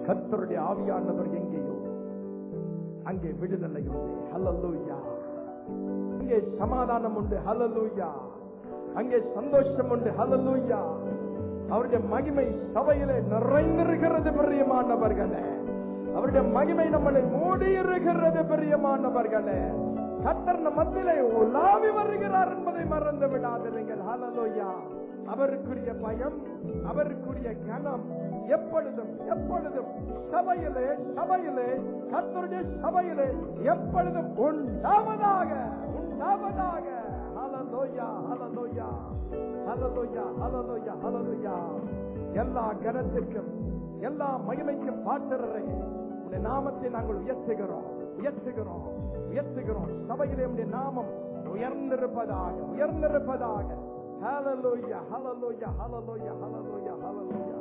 கர்த்தருடைய ஆவியானவர் எங்கேயோ அங்கே விடுதலை உண்டு ஹalleluya அங்கே சமாதானம் உண்டு ஹalleluya அங்கே சந்தோஷம் உண்டு ஹalleluya அவருடைய மகிமை சபையிலே நிறைந்திருக்கிறது பிரியமானவர்களே அவருடைய மகிமை நம்மளை மூடி இருக்கிறது பிரியமானவர்களே கத்தர் நம் மத்தியிலே உலாவி வருகிறார் என்பதை மறந்து விடாதீர்கள் ஹalleluya அவருக்குரிய பயம் அவருக்குரிய கனம் எப்பொழுதும் எப்பொழுதும் சபையிலே சபையிலே கத்தருடைய சபையிலே எப்பொழுதும் உண்டாவதாக உண்டாவதாக ஹalleluya ஹalleluya ஹalleluya ஹalleluya ஹalleluya எல்லா கனத்திற்கும் எல்லா மகிமைக்கும் பாத்திரரை உடைய நாமத்தை நாங்கள் உயர்த்துகிறோம் உயர்த்துகிறோம் உயர்த்துகிறோம் சபையிலே உடைய நாமம் உயர்ந்திருப்பதாக உயர்ந்திருப்பதாக ஹalleluya ஹalleluya ஹalleluya ஹalleluya ஹalleluya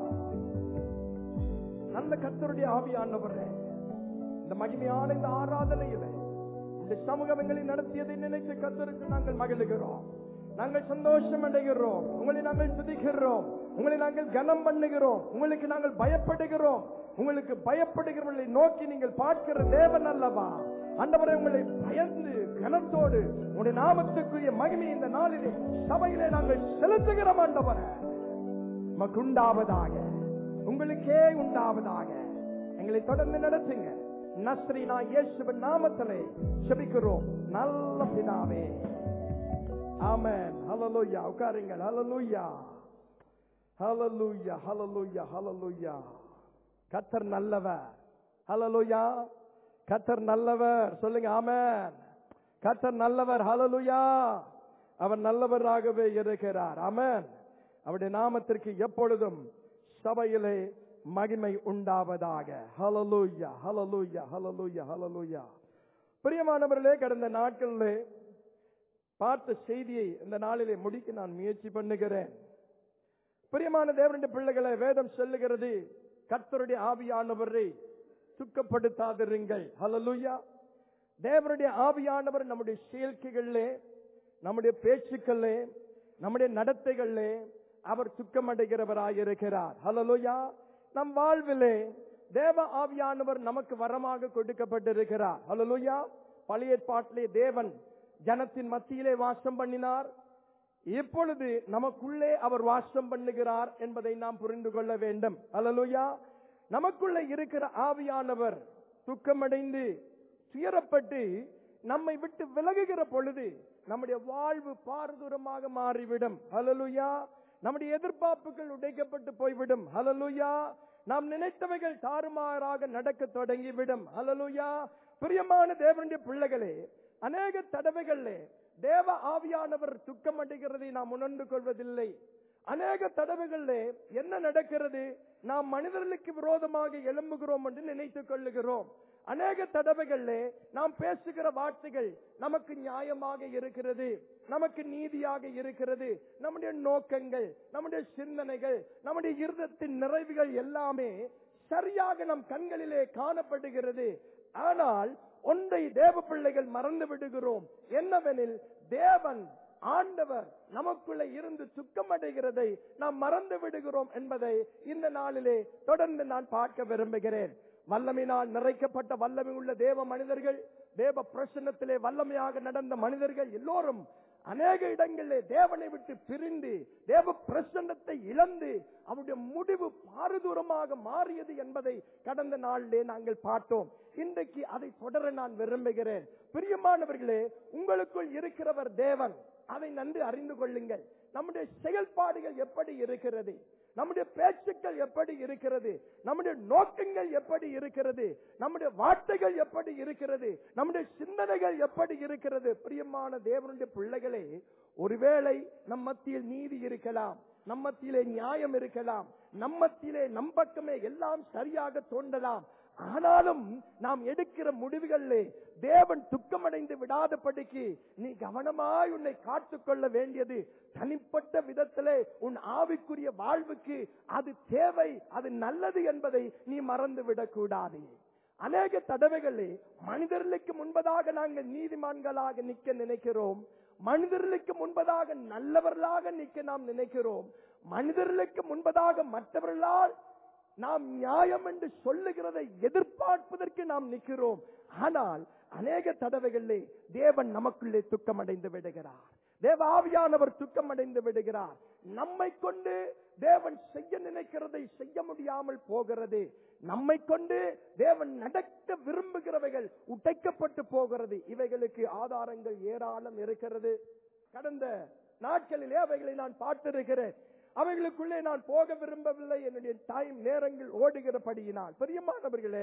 நல்ல கத்தருடைய ஆவியானவரே இந்த மகிமையான இந்த ஆராதனையில இந்த சமூகம் எங்களை நடத்தியதை நினைத்து கத்தருக்கு நாங்கள் மகிழுகிறோம் நாங்கள் சந்தோஷம் அடைகிறோம் உங்களை நாங்கள் துதிக்கிறோம் உங்களை நாங்கள் கனம் பண்ணுகிறோம் உங்களுக்கு நாங்கள் பயப்படுகிறோம் உங்களுக்கு பயப்படுகிறவர்களை நோக்கி நீங்கள் பார்க்கிற தேவன் அல்லவா அண்டவரை உங்களை பயந்து கனத்தோடு உங்களுடைய நாமத்துக்குரிய மகிமை இந்த நாளிலே சபையிலே நாங்கள் செலுத்துகிறோம் ஆண்டவரை உமக்கு உண்டாவதாக உங்களுக்கே உண்டாவதாக எங்களை தொடர்ந்து நடத்துங்க நஸ்ரீனா இயேசுவின் நாமத்திலே செபிக்கிறோம் நல்ல பிதாவே ஆமென் ஹalleluya உட்காருங்கள் ஹalleluya ஹalleluya ஹalleluya ஹalleluya கர்த்தர் நல்லவர் ஹalleluya கர்த்தர் நல்லவர் சொல்லுங்க ஆமென் கர்த்தர் நல்லவர் ஹalleluya அவர் நல்லவராகவே இருக்கிறார் ஆமென் அவருடைய நாமத்திற்கு எப்பொழுதும் சபையிலே மகிமை உண்டாவதாக ஹalleluya ஹalleluya ஹalleluya ஹalleluya பிரியமானவர்களே கடந்த நாட்களிலே பார்த்த செய்தியை இந்த நாளிலே முடிக்க நான் முயற்சி பண்ணுகிறேன் பிரியமான தேவனுடைய பிள்ளைகளை வேதம் சொல்லுகிறது கர்த்தருடைய ஆவியானவரை துக்கப்படுத்தாதிருங்கள் ஹalleluya தேவனுடைய ஆவியானவர் நம்முடைய செயல்கைகளிலே நம்முடைய பேச்சுக்களிலே நம்முடைய நடத்தைகளிலே அவர் துக்கமடைகிறவராயிருக்கிறார் ஹalleluya நம் வாழ்விலே தேவ ஆவியானவர் நமக்கு வரமாக கொடுக்கப்பட்டிருக்கிறார் ஹalleluya பழைய ஏற்பாட்டிலே தேவன் ஜனத்தின் மத்தியிலே வாசம் பண்ணினார் இப்பொழுது நமக்குள்ளே அவர் வாசம் பண்ணுகிறார் என்பதை நாம் புரிந்து கொள்ள வேண்டும் ஹalleluya நமக்குள்ளே இருக்கிற ஆவியானவர் துக்கமடைந்து துயரப்பட்டு நம்மை விட்டு விலகுகிற பொழுது நம்முடைய வாழ்வு பாரதூரமாக மாறிவிடும் ஹalleluya நம்முடைய எதிர்பார்ப்புகள் உடைக்கப்பட்டு போய்விடும் ஹalleluya நாம் நினைத்தவைகள் தாறுமாறாக நடக்க தொடங்கிவிடும் ஹalleluya பிரியமான தேவனுடைய பிள்ளைகளே அநேக தடவைகளிலே தேவ ஆவியானவர் துக்கமடைகிறதை நாம் உணர்ந்து கொள்வதில்லை அநேக தடவைகளிலே என்ன நடக்கிறது நாம் மனிதர்களுக்கு விரோதமாக எழும்புகிறோம் என்று நினைத்துக் கொள்ளுகிறோம் அநேக தடவைகளிலே நாம் பேசுகிற வார்த்தைகள் நமக்கு நியாயமாக இருக்கிறது நமக்கு நீதியாக இருக்கிறது நம்முடைய நோக்கங்கள் நம்முடைய சிந்தனைகள் நம்முடைய இருதத்தின் நிறைவுகள் எல்லாமே சரியாக நம் கண்களிலே காணப்படுகிறது ஆனால் ஒன்றை தேவ பிள்ளைகள் மறந்து விடுகிறோம் என்னவெனில் தேவன் ஆண்டவர் நமக்குள்ள இருந்து துக்கமடைகிறதை நாம் மறந்து விடுகிறோம் என்பதை இந்த நாளிலே தொடர்ந்து நான் பார்க்க விரும்புகிறேன் வல்லமையினால் நிறைக்கப்பட்ட வல்லமை உள்ள தேவ மனிதர்கள் தேவ பிரசன்னத்திலே வல்லமையாக நடந்த மனிதர்கள் எல்லோரும் அநேக இடங்களிலே தேவனை விட்டு பிரிந்து தேவ பிரசன்னத்தை இழந்து அவருடைய முடிவு பாரதூரமாக மாறியது என்பதை கடந்த நாளிலே நாங்கள் பார்த்தோம் இன்றைக்கு அதை தொடர நான் விரும்புகிறேன் பிரியமானவர்களே உங்களுக்குள் இருக்கிறவர் தேவன் அதை நன்கு அறிந்து கொள்ளுங்கள் நம்முடைய செயல்பாடுகள் எப்படி இருக்கிறது நம்முடைய பேச்சுக்கள் எப்படி இருக்கிறது நம்முடைய நோக்கங்கள் எப்படி இருக்கிறது நம்முடைய வார்த்தைகள் எப்படி இருக்கிறது நம்முடைய சிந்தனைகள் எப்படி இருக்கிறது பிரியமான தேவனுடைய பிள்ளைகளே ஒருவேளை நம் மத்தியில் நீதி இருக்கலாம் நம் மத்தியிலே நியாயம் இருக்கலாம் நம் மத்தியிலே நம் பக்கமே எல்லாம் சரியாக தோன்றலாம் ஆனாலும் நாம் எடுக்கிற முடிவுகளிலே தேவன் துக்கமடைந்து விடாதபடிக்கு நீ கவனமாய் உன்னை காத்துக்கொள்ள வேண்டியது தனிப்பட்ட விதத்திலே உன் ஆவிக்குரிய வாழ்வுக்கு அது தேவை அது நல்லது என்பதை நீ மறந்து விடக்கூடாது அநேக தடவைகளே மனிதர்களுக்கு முன்பதாக நாங்கள் நீதிமான்களாக நிக்க நினைக்கிறோம் மனிதர்களுக்கு முன்பதாக நல்லவர்களாக நிக்க நாம் நினைக்கிறோம் மனிதர்களுக்கு முன்பதாக மற்றவர்களால் நாம் நியாயம் என்று சொல்லுகிறதை எதிர்பார்ப்பதற்கு நாம் நிற்கிறோம் ஆனால் அநேக தடவைகளிலே தேவன் நமக்குள்ளே துக்கமடைந்து விடுகிறார் தேவ ஆவியானவர் துக்கமடைந்து விடுகிறார் நம்மை கொண்டு தேவன் செய்ய நினைக்கிறதை செய்ய முடியாமல் போகிறது நம்மை கொண்டு தேவன் நடக்க விரும்புகிறவைகள் உடைக்கப்பட்டு போகிறது இவைகளுக்கு ஆதாரங்கள் ஏராளம் இருக்கிறது கடந்த நாட்களிலே அவைகளை நான் பார்த்திருக்கிறேன் அவைகளுக்குள்ளே நான் போக விரும்பவில்லை என்னுடைய டைம் நேரங்கள் ஓடுகிறபடியினால் பெரியமானவர்களே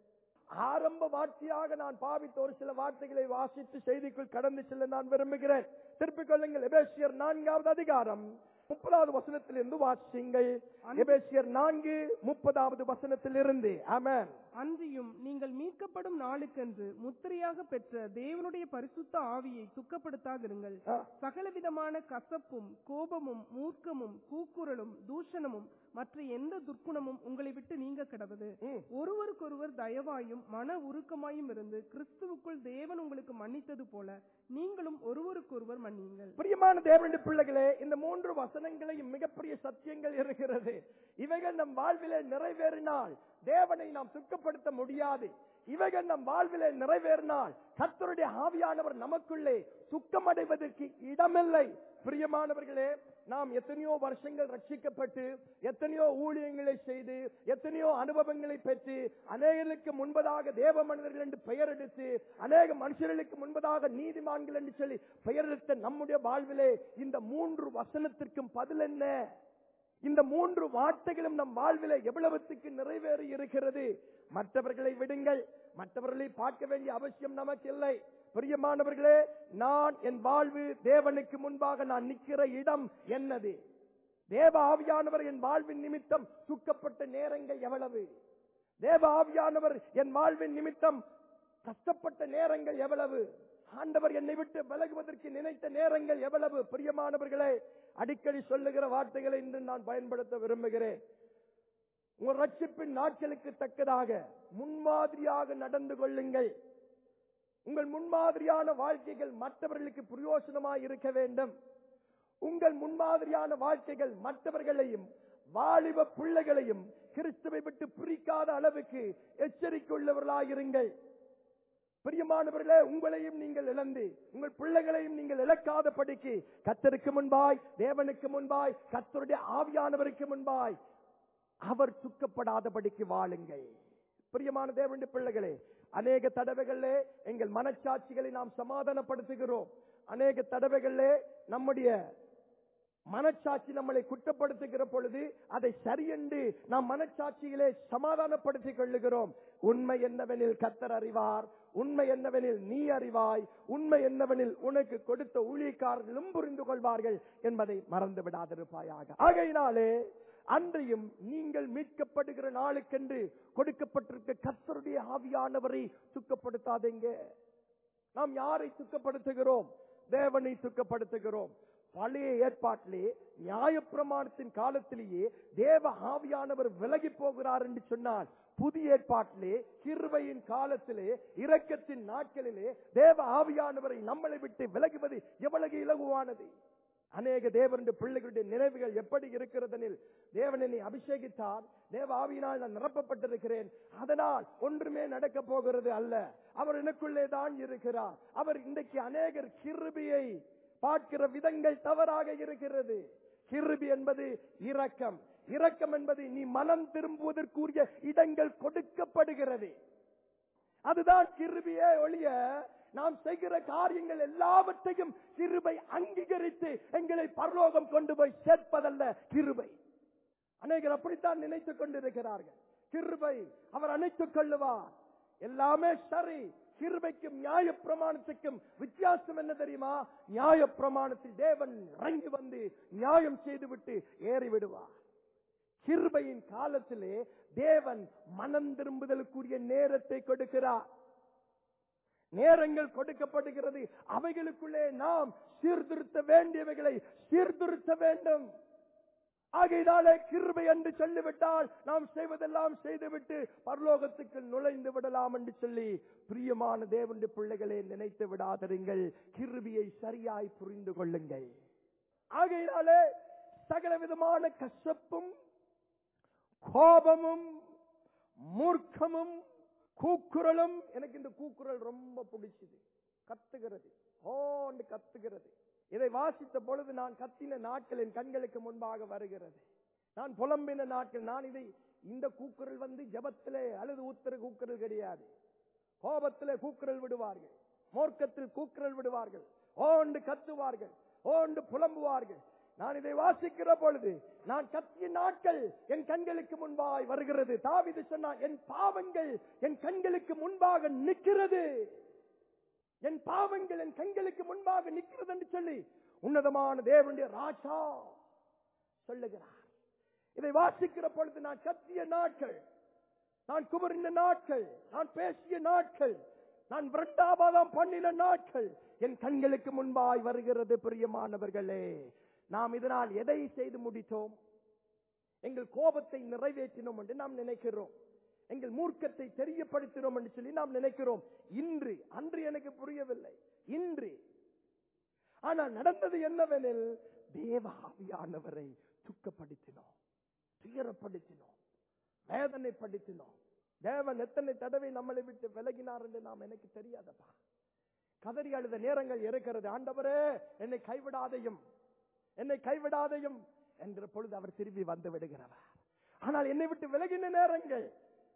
ஆரம்ப வார்த்தையாக நான் பாவித்த ஒரு சில வார்த்தைகளை வாசித்து செய்திக்குள் கடந்து செல்ல நான் விரும்புகிறேன் திருப்பிக் கொள்ளுங்கள் எபேசியர் நான்காவது அதிகாரம் முப்பதாவது வசனத்திலிருந்து வாசிங்கள் எபேசியர் நான்கு முப்பதாவது வசனத்திலிருந்து ஆமென் அன்றியும் நீங்கள் மீட்கப்படும் நாளுக்கென்று முத்திரையாக பெற்ற தேவனுடைய பரிசுத்த ஆவியை துக்கப்படுத்தாதிருங்கள் ஆ. சகலவிதமான கசப்பும் கோபமும் மூர்க்கமும் கூக்குரலும் தூஷணமும் மற்ற எந்த துர்க்குணமும் உங்களை விட்டு நீங்க கிடவது ம். ஒருவருக்கொருவர் தயவாயும் மன உருக்கமாயும் இருந்து கிறிஸ்துவுக்குள் தேவன் உங்களுக்கு மன்னித்தது போல நீங்களும் ஒருவருக்கொருவர் மன்னியுங்கள் பிரியமான தேவனுடைய பிள்ளைகளே இந்த மூன்று வசனங்களையும் மிகப்பெரிய சத்தியங்கள் இருக்கிறது இவைகள் நம் வாழ்விலே நிறைவேறினால் தேவனை நாம் துக்கப்படுத்த முடியாது இவைகள் நம் வாழ்விலே நிறைவேறினால் கர்த்தருடைய ஆவியானவர் நமக்குள்ளே துக்கமடைவதற்கு இடமில்லை பிரியமானவர்களே நாம் எத்தனையோ வருஷங்கள் ரட்சிக்கப்பட்டு எத்தனையோ ஊழியங்களை செய்து எத்தனையோ அனுபவங்களை பெற்று அநேகருக்கு முன்பதாக தேவ மனிதர்கள் என்று பெயர் எடுத்து அநேக மனுஷர்களுக்கு முன்பதாக நீதிமான்கள் என்று சொல்லி பெயரெடுத்த நம்முடைய வாழ்விலே இந்த மூன்று வசனத்திற்கும் பதில் என்ன இந்த மூன்று வார்த்தைகளும் நம் வாழ்விலே எவ்வளவுத்துக்கு நிறைவேறி இருக்கிறது மற்றவர்களை விடுங்கள் மற்றவர்களை பார்க்க வேண்டிய அவசியம் நமக்கு இல்லை பிரியமானவர்களே நான் என் வாழ்வு தேவனுக்கு முன்பாக நான் நிற்கிற இடம் என்னது தேவ ஆவியானவர் என் வாழ்வின் நிமித்தம் சுக்கப்பட்ட நேரங்கள் எவ்வளவு தேவ ஆவியானவர் என் வாழ்வின் நிமித்தம் கஷ்டப்பட்ட நேரங்கள் எவ்வளவு ஆண்டவர் என்னை விட்டு விலகுவதற்கு நினைத்த நேரங்கள் எவ்வளவு பிரியமானவர்களே அடிக்கடி சொல்லுகிற வார்த்தைகளை இன்று நான் பயன்படுத்த விரும்புகிறேன் உங்கள் ரட்சிப்பின் நாட்களுக்கு தக்கதாக முன்மாதிரியாக நடந்து கொள்ளுங்கள் உங்கள் முன்மாதிரியான வாழ்க்கைகள் மற்றவர்களுக்கு பிரயோசனமாய் இருக்க வேண்டும் உங்கள் முன்மாதிரியான வாழ்க்கைகள் மற்றவர்களையும் வாலிப பிள்ளைகளையும் கிறிஸ்துவை விட்டு பிரிக்காத அளவுக்கு எச்சரிக்கையுள்ளவர்களாயிருங்கள் பிரியமானவர்களே உங்களையும் நீங்கள் இழந்து உங்கள் பிள்ளைகளையும் நீங்கள் இழக்காத படிக்கு கத்தருக்கு முன்பாய் தேவனுக்கு முன்பாய் கத்தருடைய ஆவியானவருக்கு முன்பாய் அவர் துக்கப்படாதபடிக்கு வாழுங்கள் பிரியமான தேவனுடைய பிள்ளைகளே அநேக தடவைகளிலே எங்கள் மனச்சாட்சிகளை நாம் சமாதானப்படுத்துகிறோம் அநேக தடவைகளிலே நம்முடைய மனச்சாட்சி நம்மளை குற்றப்படுத்துகிற பொழுது அதை சரியென்று நாம் மனச்சாட்சியிலே சமாதானப்படுத்திக் கொள்ளுகிறோம் உண்மை என்னவெனில் கத்தர் அறிவார் உண்மை என்னவெனில் நீ அறிவாய் உண்மை என்னவெனில் உனக்கு கொடுத்த ஊழியக்காரர்களும் புரிந்து கொள்வார்கள் என்பதை மறந்து விடாதிருப்பாயாக ஆகையினாலே அன்றையும் நீங்கள் மீட்கப்படுகிற நாளுக்கென்று கொடுக்கப்பட்டிருக்க கத்தருடைய ஆவியானவரை துக்கப்படுத்தாதீங்க நாம் யாரை துக்கப்படுத்துகிறோம் தேவனை துக்கப்படுத்துகிறோம் பழைய ஏற்பாட்டிலே நியாயப்பிரமாணத்தின் காலத்திலேயே தேவ ஆவியானவர் விலகி போகிறார் என்று சொன்னால் புதிய ஏற்பாட்டிலே கிருபையின் காலத்திலே இரக்கத்தின் நாட்களிலே தேவ ஆவியானவரை நம்மளை விட்டு விலகுவது எவ்வளவு இலகுவானது அநேக தேவனுடைய பிள்ளைகளுடைய நினைவுகள் எப்படி இருக்கிறதெனில் தேவன் என்னை அபிஷேகித்தார் தேவ ஆவியினால் நான் நிரப்பப்பட்டிருக்கிறேன் அதனால் ஒன்றுமே நடக்க போகிறது அல்ல அவர் எனக்குள்ளே தான் இருக்கிறார் அவர் இன்றைக்கு அநேகர் கிருபியை பார்க்கிற விதங்கள் தவறாக இருக்கிறது கிருபி என்பது இரக்கம் இரக்கம் என்பது நீ மனம் திரும்புவதற்குரிய இடங்கள் கொடுக்கப்படுகிறது அதுதான் கிருபியே ஒழிய நாம் செய்கிற காரியங்கள் எல்லாவற்றையும் கிருபை அங்கீகரித்து எங்களை பரலோகம் கொண்டு போய் சேர்ப்பதல்ல கிருபை அநேகர் அப்படித்தான் நினைத்துக் கொண்டிருக்கிறார்கள் கிருபை அவர் அணைத்துக் கொள்ளுவார் எல்லாமே சரி கிருபைக்கும் நியாய பிரமாணத்துக்கும் வித்தியாசம் என்ன தெரியுமா நியாய பிரமாணத்தில் தேவன் இறங்கி வந்து நியாயம் செய்துவிட்டு ஏறி விடுவார் கிருபையின் காலத்திலே தேவன் மனம் திரும்புதலுக்குரிய நேரத்தை கொடுக்கிறார் நேரங்கள் கொடுக்கப்படுகிறது அவைகளுக்குள்ளே நாம் சீர்திருத்த வேண்டியவைகளை சீர்திருத்த வேண்டும் ஆகையினாலே கிருபை என்று சொல்லிவிட்டால் நாம் செய்வதெல்லாம் செய்துவிட்டு பரலோகத்துக்கு நுழைந்து விடலாம் என்று சொல்லி பிரியமான தேவனுடைய பிள்ளைகளை நினைத்து விடாதருங்கள் கிருபியை சரியாய் புரிந்து கொள்ளுங்கள் ஆகையினாலே சகல விதமான கசப்பும் கோபமும் மூர்க்கமும் கூக்குரலும் எனக்கு இந்த கூக்குரல் ரொம்ப பிடிச்சது கத்துகிறது ஓண்டு கத்துகிறது இதை வாசித்த பொழுது நான் கத்தின நாட்கள் என் கண்களுக்கு முன்பாக வருகிறது நான் புலம்பின நாட்கள் நான் இதை இந்த கூக்குரல் வந்து ஜபத்திலே அல்லது ஊத்துற கூக்குரல் கிடையாது கோபத்திலே கூக்குரல் விடுவார்கள் மூர்க்கத்தில் கூக்குரல் விடுவார்கள் ஓண்டு கத்துவார்கள் ஓண்டு புலம்புவார்கள் நான் இதை வாசிக்கிற பொழுது நான் கத்திய நாட்கள் என் கண்களுக்கு முன்பாய் வருகிறது தாவிது சொன்னான் என் பாவங்கள் என் கண்களுக்கு முன்பாக நிற்கிறது என் பாவங்கள் என் கண்களுக்கு முன்பாக நிற்கிறது என்று சொல்லி உன்னதமான தேவனுடைய ராஜா சொல்லுகிறார் இதை வாசிக்கிற பொழுது நான் கத்திய நாட்கள் நான் குமரின நாட்கள் நான் பேசிய நாட்கள் நான் விரண்டாபாதம் பண்ணின நாட்கள் என் கண்களுக்கு முன்பாய் வருகிறது பிரியமானவர்களே நாம் இதனால் எதை செய்து முடித்தோம் எங்கள் கோபத்தை நிறைவேற்றினோம் என்று நாம் நினைக்கிறோம் எங்கள் மூர்க்கத்தை தெரியப்படுத்தினோம் என்று சொல்லி நாம் நினைக்கிறோம் இன்று அன்று எனக்கு புரியவில்லை இன்று ஆனால் நடந்தது என்னவெனில் தேவாவியானவரை துக்கப்படுத்தினோம் துயரப்படுத்தினோம் வேதனைப்படுத்தினோம் தேவன் எத்தனை தடவை நம்மளை விட்டு விலகினார் என்று நாம் எனக்கு தெரியாதப்பா கதறி அழுத நேரங்கள் இருக்கிறது ஆண்டவரே என்னை கைவிடாதையும் என்னை கைவிடாதையும் என்ற பொழுது அவர் திரும்பி வந்து விடுகிறவர் ஆனால் என்னை விட்டு விலகின நேரங்கள்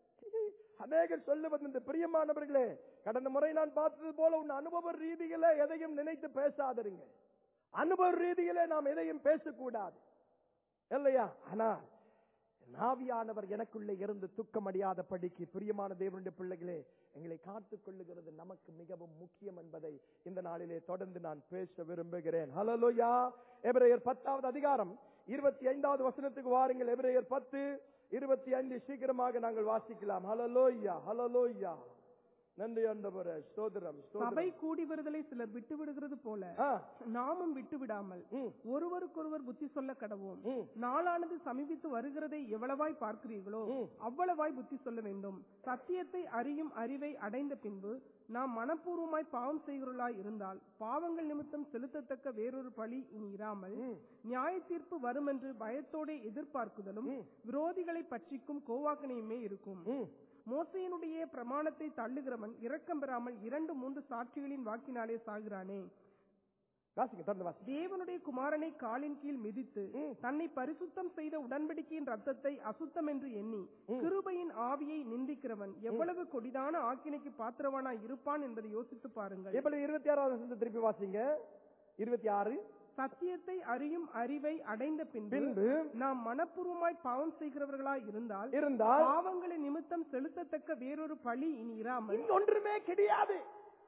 அநேகர் சொல்லுவது இந்த பிரியமானவர்களே கடந்த முறை நான் பார்த்தது போல உன் அனுபவ ரீதியில எதையும் நினைத்து பேசாதருங்க அனுபவ ரீதியிலே நாம் எதையும் பேசக்கூடாது இல்லையா ஆனா நாவியானவர் எனக்குள்ளே இருந்து துக்கமடியாத படிக்கு பிரியமான தேவனுடைய பிள்ளைகளே எங்களை காத்துக் கொள்ளுகிறது நமக்கு மிகவும் முக்கியம் என்பதை இந்த நாளிலே தொடர்ந்து நான் பேச விரும்புகிறேன் ஹலலோயா எபிரேயர் பத்தாவது அதிகாரம் இருபத்தி ஐந்தாவது வசனத்துக்கு வாருங்கள் எபிரேயர் பத்து இருபத்தி ஐந்து சீக்கிரமாக நாங்கள் வாசிக்கலாம் ஹலலோய்யா ஹலலோய்யா நன்றி ஆண்டவரே ஸ்தோத்திரம் சபை ஸ்தோத்திரம் கூடி வருதலை சிலர் விட்டு விடுகிறது போல ஆ, நாமும் விட்டு விடாமல் ம், ஒருவருக்கொருவர் புத்தி சொல்ல கடவோம் ம், நாளானது சமீபித்து வருகிறதை எவ்வளவாய் பார்க்கிறீர்களோ ம். அவ்வளவாய் புத்தி சொல்ல வேண்டும் சத்தியத்தை அறியும் அறிவை அடைந்த பின்பு நாம் மனப்பூர்வமாய் பாவம் செய்கிறவர்களாய் இருந்தால் பாவங்கள் நிமித்தம் செலுத்தத்தக்க வேறொரு பழி இனி இராமல் ம். நியாய தீர்ப்பு வருமென்று பயத்தோட எதிர்பார்க்குதலும் ம். விரோதிகளை பற்றிக்கும் கோவாக்கனையுமே இருக்கும் ம். மோசையினுடைய பிரமாணத்தை தள்ளுகிறவன் இரக்கம் பெறாமல் இரண்டு மூன்று சாட்சிகளின் வாக்கினாலே சாகிறானே வாசிங்க தொடர்ந்து வாசிங்க தேவனுடைய குமாரனை காலின் கீழ் மிதித்து ம். தன்னை பரிசுத்தம் செய்த உடன்படிக்கையின் ரத்தத்தை அசுத்தம் என்று எண்ணி ம். கிருபையின் ஆவியை நிந்திக்கிறவன் எவ்வளவு கொடிதான ஆக்கினைக்கு பாத்திரவானாய் இருப்பான் என்பதை யோசித்து பாருங்கள் இப்ப இருபத்தி ஆறாவது வசனத்தை திருப்பி வாசிங்க இருபத்தி ஆறு சத்தியத்தை அறியும் அறிவை அடைந்த பின்பு பின்பு நாம் மனப்பூர்வமாய் பாவம் செய்கிறவர்களாய் இருந்தால் இருந்தால் பாவங்களை நிமித்தம் செலுத்தத்தக்க வேறொரு பழி இனி இராமல் இனி ஒன்றுமே கிடையாது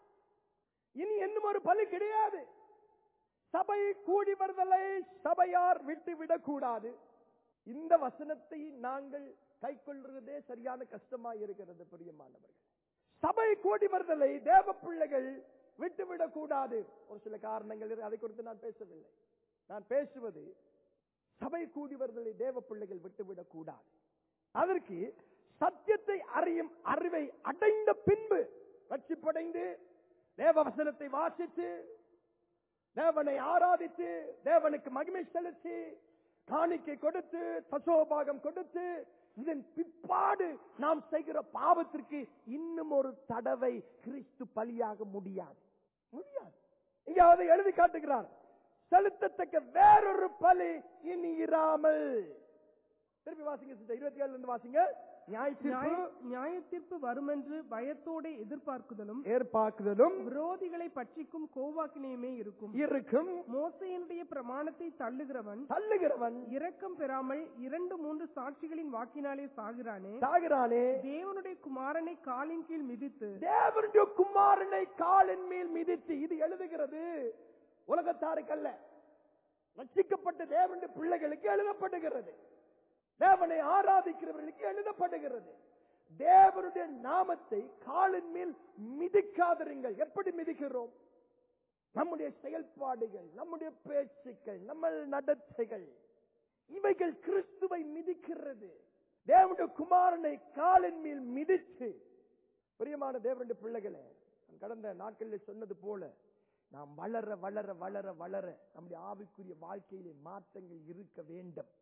இனி இன்னும் ஒரு பலி கிடையாது சபை கூடி வருதலை சபையார் விட்டு விடக்கூடாது இந்த வசனத்தை நாங்கள் கை கொள்றதே சரியான கஷ்டமா இருக்கிறது பிரியமானவர்கள் சபை கூடி வருதலை தேவ பிள்ளைகள் விட்டுவிடக் கூடாது ஒரு சில காரணங்கள் இருக்கு. அதை குறித்து நான் பேசவில்லை நான் பேசுவது சபை கூடி வருதலை தேவ பிள்ளைகள் விட்டுவிடக் கூடாது அதற்கு சத்தியத்தை அறியும் அறிவை அடைந்த பின்பு ரட்சிப்படைந்து தேவ வசனத்தை வாசித்து தேவனை ஆராதித்து தேவனுக்கு மகிமை செலுத்தி காணிக்கை கொடுத்து தசோபாகம் கொடுத்து இதன் பிற்பாடு நாம் செய்கிற பாவத்திற்கு இன்னும் ஒரு தடவை கிறிஸ்து பலியாக முடியாது முடியாது இங்க அதை எழுதி காட்டுகிறார் செலுத்தத்தக்க வேறொரு பலி இனி இராமல் திருப்பி வாசிங்க sister. இருபத்தி ஏழுல இருந்து வாசிங்க நியாய நியாய- நியாய தீர்ப்பு வருமென்று பயத்தோட எதிர்பார்க்குதலும் ஏற்பாக்குதலும் விரோதிகளை பற்றிக்கும் கோவாக்கினையுமே இருக்கும் இருக்கும் மோசையினுடைய பிரமாணத்தை தள்ளுகிறவன் தள்ளுகிறவன் இரக்கம் பெறாமல் இரண்டு மூன்று சாட்சிகளின் வாக்கினாலே சாகிறானே சாகிறானே தேவனுடைய குமாரனை காலின் கீழ் மிதித்து தேவனுடைய குமாரனை காலின் மேல் மிதித்து இது எழுதுகிறது உலகத்தாருக்கல்ல ரட்சிக்கப்பட்ட தேவனுடைய பிள்ளைகளுக்கு எழுதப்படுகிறது தேவனை ஆராதிக்கிறவர்களுக்கு எழுதப்படுகிறது தேவனுடைய நாமத்தை காலின் மேல் மிதிக்காதிருங்கள் எப்படி மிதிக்கிறோம் நம்முடைய செயல்பாடுகள் நம்முடைய பேச்சுக்கள் நம்ம நடத்தைகள் இவைகள் கிறிஸ்துவை மிதிக்கிறது தேவனுடைய குமாரனை காலின் மேல் மிதித்து பிரியமான தேவனுடைய பிள்ளைகளே நான் கடந்த நாட்களில் சொன்னது போல நாம் வளர வளர வளர வளர நம்முடைய ஆவிக்குரிய வாழ்க்கையிலே மாற்றங்கள் இருக்க வேண்டும்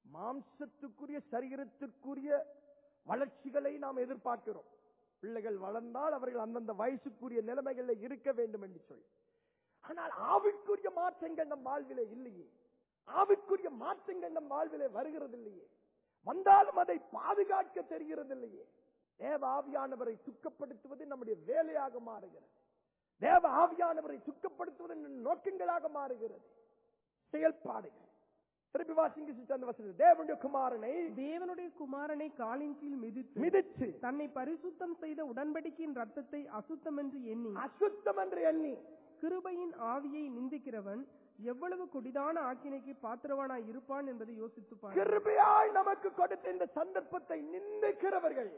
மாம்சத்துக்குரிய சரீரத்திற்குரிய வளர்ச்சிகளை நாம் எதிர்பார்க்கிறோம் பிள்ளைகள் வளர்ந்தால் அவர்கள் அந்தந்த வயசுக்குரிய நிலைமைகளில் இருக்க வேண்டும் என்று சொல்லி ஆனால் ஆவிக்குரிய மாற்றங்கள் நம் வாழ்விலே இல்லையே ஆவிக்குரிய மாற்றங்கள் நம் வாழ்விலே வருகிறது இல்லையே வந்தாலும் அதை பாதுகாக்க தெரிகிறது இல்லையே தேவ ஆவியானவரை துக்கப்படுத்துவது நம்முடைய வேலையாக மாறுகிறது தேவ ஆவியானவரை துக்கப்படுத்துவது நம் நோக்கங்களாக மாறுகிறது செயல்பாடுகள் திருப்பி வாசிங்க sister அந்த வசனம் தேவனுடைய குமாரனை தேவனுடைய குமாரனை காலின் கீழ் மிதித்து மிதிச்சு தன்னை பரிசுத்தம் செய்த உடன்படிக்கையின் ரத்தத்தை அசுத்தம் என்று எண்ணி அசுத்தம் என்று எண்ணி கிருபையின் ஆவியை நிந்திக்கிறவன் எவ்வளவு கொடிதான ஆக்கினைக்கு பாத்திரவானாய் இருப்பான் என்பதை யோசித்து பாரு கிருபையாய் நமக்கு கொடுத்த இந்த சந்தர்ப்பத்தை நிந்திக்கிறவர்கள்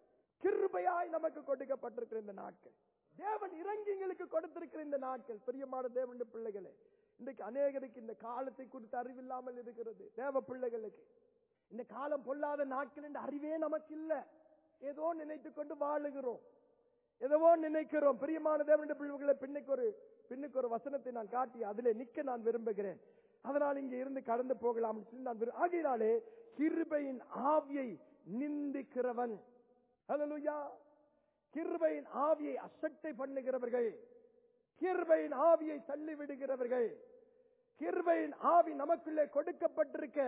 கிருபையாய் நமக்கு கொடுக்கப்பட்டிருக்கிற இந்த நாட்கள் தேவன் இறங்கி எங்களுக்கு கொடுத்திருக்கிற இந்த நாட்கள் பிரியமான தேவனுடைய பிள்ளைகளே இன்றைக்கு அநேகருக்கு இந்த காலத்தை குறித்து அறிவில்லாமல் இருக்கிறது தேவ பிள்ளைகளுக்கு இந்த காலம் பொல்லாத நாட்கள் என்ற அறிவே நமக்கு இல்ல ஏதோ நினைத்துக் கொண்டு வாழுகிறோம் ஏதோ நினைக்கிறோம் பிரியமான தேவனுடைய பிள்ளைகளை பின்னுக்கு ஒரு பின்னுக்கு ஒரு வசனத்தை நான் காட்டி அதிலே நிக்க நான் விரும்புகிறேன் அதனால் இங்கே இருந்து கடந்து போகலாம் சொல்லி நான் விரு- ஆகையினாலே கிருபையின் ஆவியை நிந்திக்கிறவன் ஹalleluya கிருபையின் ஆவியை அசட்டை பண்ணுகிறவர்கள் கிருபையின் ஆவியை தள்ளி விடுகிறவர்கள் கிருபையின் ஆவி நமக்குள்ளே கொடுக்கப்பட்டிருக்க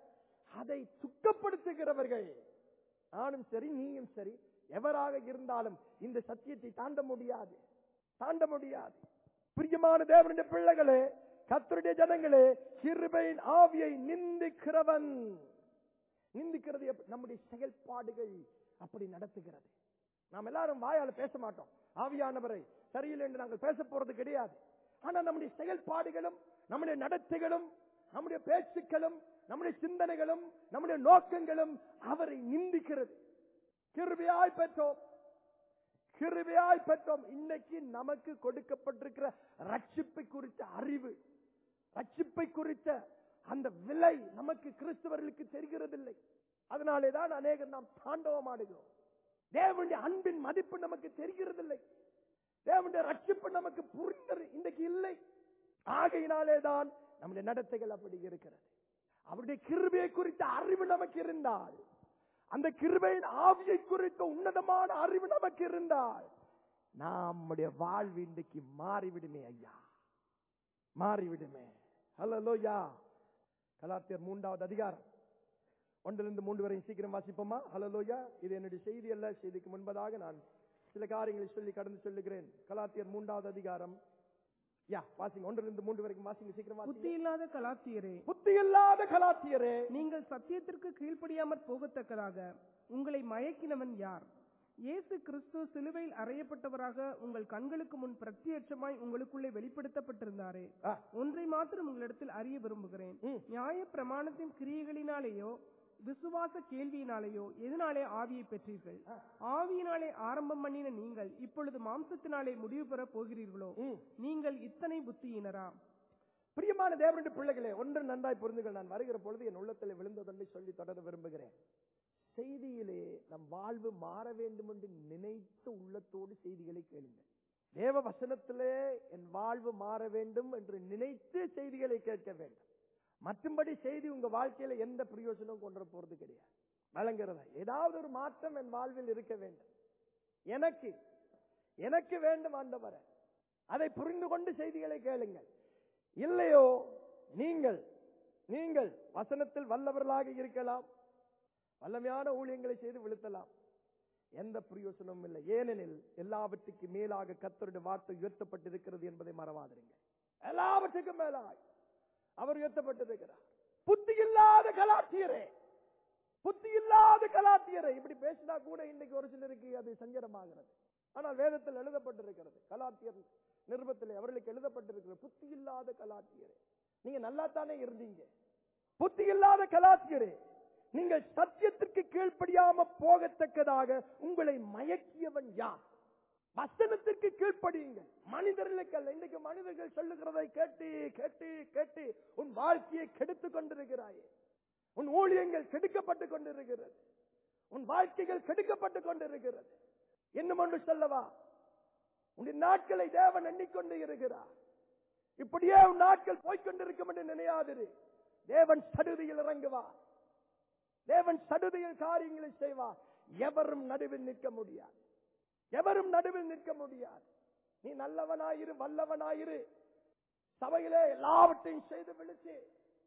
அதை துக்கப்படுத்துகிறவர்கள் நானும் சரி நீயும் சரி எவராக இருந்தாலும் இந்த சத்தியத்தை தாண்ட முடியாது தாண்ட முடியாது பிரியமான தேவனுடைய பிள்ளைகளே கர்த்தருடைய ஜனங்களே கிருபையின் ஆவியை நிந்திக்கிறவன் நிந்திக்கிறது எப்படி? நம்முடைய செயல்பாடுகள் அப்படி நடத்துகிறது நாம் எல்லாரும் வாயால பேச மாட்டோம் ஆவியானவரை சரியில்லை என்று நாங்கள் பேச போறது கிடையாது ஆனா நம்முடைய செயல்பாடுகளும் நம்முடைய நடத்தைகளும் நம்முடைய பேச்சுக்களும் நம்முடைய சிந்தனைகளும் நம்முடைய நோக்கங்களும் அவரை நிந்திக்கிறது கிருபையாய் பெற்றோம் கிருபையாய் பெற்றோம் இன்னைக்கு நமக்கு கொடுக்கப்பட்டிருக்கிற ரட்சிப்பை குறித்த அறிவு ரட்சிப்பை குறித்த அந்த விலை நமக்கு கிறிஸ்தவர்களுக்கு தெரிகிறதில்லை அதனாலே தான் அநேகர் நாம் தாண்டவம் ஆடுகிறோம் தேவனுடைய அன்பின் மதிப்பு நமக்கு தெரிகிறதில்லை தேவனுடைய ரட்சிப்பு நமக்கு புரிந்தது இன்றைக்கு இல்லை ஆகையினாலே தான் நம்முடைய நடத்தைகள் அப்படி இருக்கிறது அவருடைய கிருபையை குறித்த அறிவு நமக்கு இருந்தால் அந்த கிருபையின் ஆவியை குறித்த உன்னதமான அறிவு நமக்கு இருந்தால் நம்முடைய வாழ்வு இன்றைக்கு மாறிவிடுமே ஐயா மாறிவிடுமே ஹலோயா கலாத்தியர் மூன்றாவது அதிகாரம் ஒன்றிலிருந்து மூன்று வரை சீக்கிரம் வாசிப்போமா ஹலோயா இது என்னுடைய செய்தி அல்ல செய்திக்கு முன்பதாக நான் சில காரியங்களை சொல்லி கடந்து சொல்லுகிறேன் கலாத்தியர் மூன்றாவது அதிகாரம் யா வாசிங்க ஒன்றிலிருந்து மூன்று வரைக்கும் வாசிங்க சீக்கிரம் புத்தி வாசிங்க இல்லாத கலாத்தியரே புத்தி இல்லாத கலாத்தியரே நீங்கள் சத்தியத்திற்கு கீழ்ப்படியாமற் போகத்தக்கதாக உங்களை மயக்கினவன் யார் இயேசு கிறிஸ்து சிலுவையில் அறையப்பட்டவராக உங்கள் கண்களுக்கு முன் பிரத்யட்சமாய் உங்களுக்குள்ளே வெளிப்படுத்தப்பட்டிருந்தாரே ஆ, ஒன்றை மாத்திரம் உங்களிடத்தில் அறிய விரும்புகிறேன் ம். நியாய பிரமாணத்தின் கிரியைகளினாலேயோ விசுவாச கேள்வியினாலேயோ எதனாலே ஆவியை பெற்றீர்கள் ஆவியினாலே ஆரம்பம் பண்ணின நீங்கள் இப்பொழுது மாம்சத்தினாலே முடிவு பெறப் போகிறீர்களோ ம். நீங்கள் இத்தனை புத்தியினரா பிரியமான தேவனுடைய பிள்ளைகளே ஒன்று நன்றாய் புரிந்துகள் நான் வருகிற பொழுது என் உள்ளத்தில் விழுந்ததொன்றை சொல்லி தொடர விரும்புகிறேன் செய்தியிலே நம் வாழ்வு மாற வேண்டும் என்று நினைத்த உள்ளத்தோடு செய்திகளை கேளுங்கள் தேவ வசனத்திலே என் வாழ்வு மாற வேண்டும் என்று நினைத்து செய்திகளை கேட்க வேண்டும் மற்றும்படி செய்தி உங்க வாழ்க்கையில எந்த பிரயோஜனம் கொண்டு வர போறது கிடையாது வழங்குறதா ஏதாவது ஒரு மாற்றம் என் வாழ்வில் இருக்க வேண்டும் எனக்கு எனக்கு வேண்டும் ஆண்டவரே அதை புரிந்து கொண்டு செய்திகளை கேளுங்கள் இல்லையோ நீங்கள் நீங்கள் வசனத்தில் வல்லவர்களாக இருக்கலாம் வல்லமையான ஊழியங்களை செய்து விழுத்தலாம் எந்த பிரயோசனமும் இல்லை ஏனெனில் எல்லாவற்றுக்கும் மேலாக கத்தருடைய வார்த்தை உயர்த்தப்பட்டிருக்கிறது என்பதை மறவாதிருங்க எல்லாவற்றுக்கும் மேலாய் அவர் உயர்த்தப்பட்டிருக்கிறார் புத்தி இல்லாத கலாத்தியரே புத்தி இல்லாத கலாத்தியரை இப்படி பேசினா கூட இன்னைக்கு ஒரு சிலருக்கு அது சஞ்சலமாகிறது ஆனால் வேதத்தில் எழுதப்பட்டிருக்கிறது கலாத்தியர் நிருபத்தில் அவர்களுக்கு எழுதப்பட்டிருக்கிறது புத்தி இல்லாத கலாத்தியரே நீங்க நல்லா தானே இருந்தீங்க புத்தி இல்லாத கலாத்தியரே நீங்கள் சத்தியத்திற்கு கீழ்ப்படியாம போகத்தக்கதாக உங்களை மயக்கியவன் யார் வசனத்திற்கு கீழ்ப்படியுங்கள் மனிதர்களுக்கு அல்ல இன்னைக்கு மனிதர்கள் சொல்லுகிறதை கேட்டு கேட்டு கேட்டு உன் வாழ்க்கையை கெடுத்துக் கொண்டிருக்கிறாயே உன் ஊழியங்கள் கெடுக்கப்பட்டுக் கொண்டிருக்கிறது உன் வாழ்க்கைகள் கெடுக்கப்பட்டுக் கொண்டிருக்கிறது இன்னும் ஒன்று சொல்லவா உன் நாட்களை தேவன் எண்ணிக்கொண்டு இருக்கிறார் இப்படியே உன் நாட்கள் போய்க்கொண்டிருக்கும் என்று நினையாதிரு தேவன் சடுதியில் இறங்குவார் தேவன் சடுதியில் காரியங்களை செய்வார் எவரும் நடுவில் நிற்க முடியாது எவரும் நடுவில் நிற்க முடியாது நீ நல்லவனாயிரு வல்லவனாயிரு சபையிலே எல்லாவற்றையும் செய்து விழிச்சு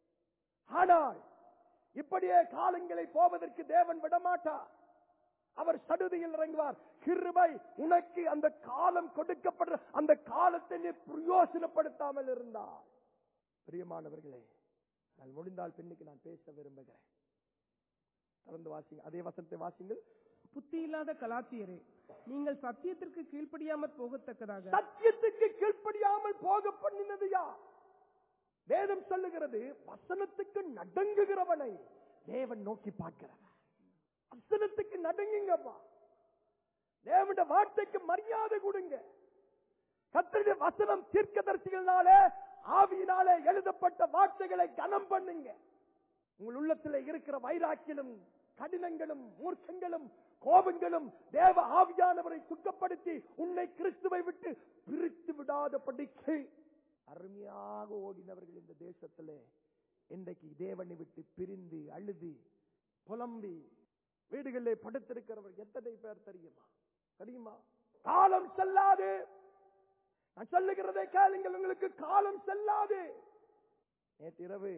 ஆனால் இப்படியே காலங்களை போவதற்கு தேவன் விடமாட்டார் அவர் சடுதியில் இறங்குவார் கிருபை உனக்கு அந்த காலம் கொடுக்கப்படுற அந்த காலத்தை நீ பிரயோசனப்படுத்தாமல் இருந்தால் பிரியமானவர்களே நான் முடிந்தால் பின்னுக்கு நான் பேச விரும்புகிறேன் தொடர்ந்து வாசிங்க அதே வசனத்தை வாசிங்கள் புத்தி இல்லாத கலாத்தியரே நீங்கள் சத்தியத்திற்கு கீழ்ப்படியாமற் போகத்தக்கதாக சத்தியத்துக்கு கீழ்ப்படியாமல் போக பண்ணினது யார் வேதம் சொல்லுகிறது வசனத்துக்கு நடுங்குகிறவனை தேவன் நோக்கி பார்க்கிறவன் வசனத்துக்கு நடுங்குங்கப்பா தேவனுடைய வார்த்தைக்கு மரியாதை கொடுங்க கத்தருடைய வசனம் தீர்க்கதரிசிகளாலே ஆவியினாலே எழுதப்பட்ட வார்த்தைகளை கனம் பண்ணுங்க உங்கள் உள்ளத்தில் இருக்கிற வைராக்கியலும் கடினங்களும் மூர்க்கங்களும் கோபங்களும் தேவ ஆவியானவரை சுத்தப்படுத்தி உன்னை கிறிஸ்துவை விட்டு பிரித்து விடாதபடிக்கு அருமையாக ஓடினவர்கள் இந்த தேசத்திலே இன்றைக்கு தேவனை விட்டு பிரிந்து அழுது புலம்பி வீடுகளிலே படுத்திருக்கிறவர் எத்தனை பேர் தெரியுமா தெரியுமா காலம் செல்லாது நான் சொல்லுகிறதை கேளுங்கள் உங்களுக்கு காலம் செல்லாது நேற்று இரவு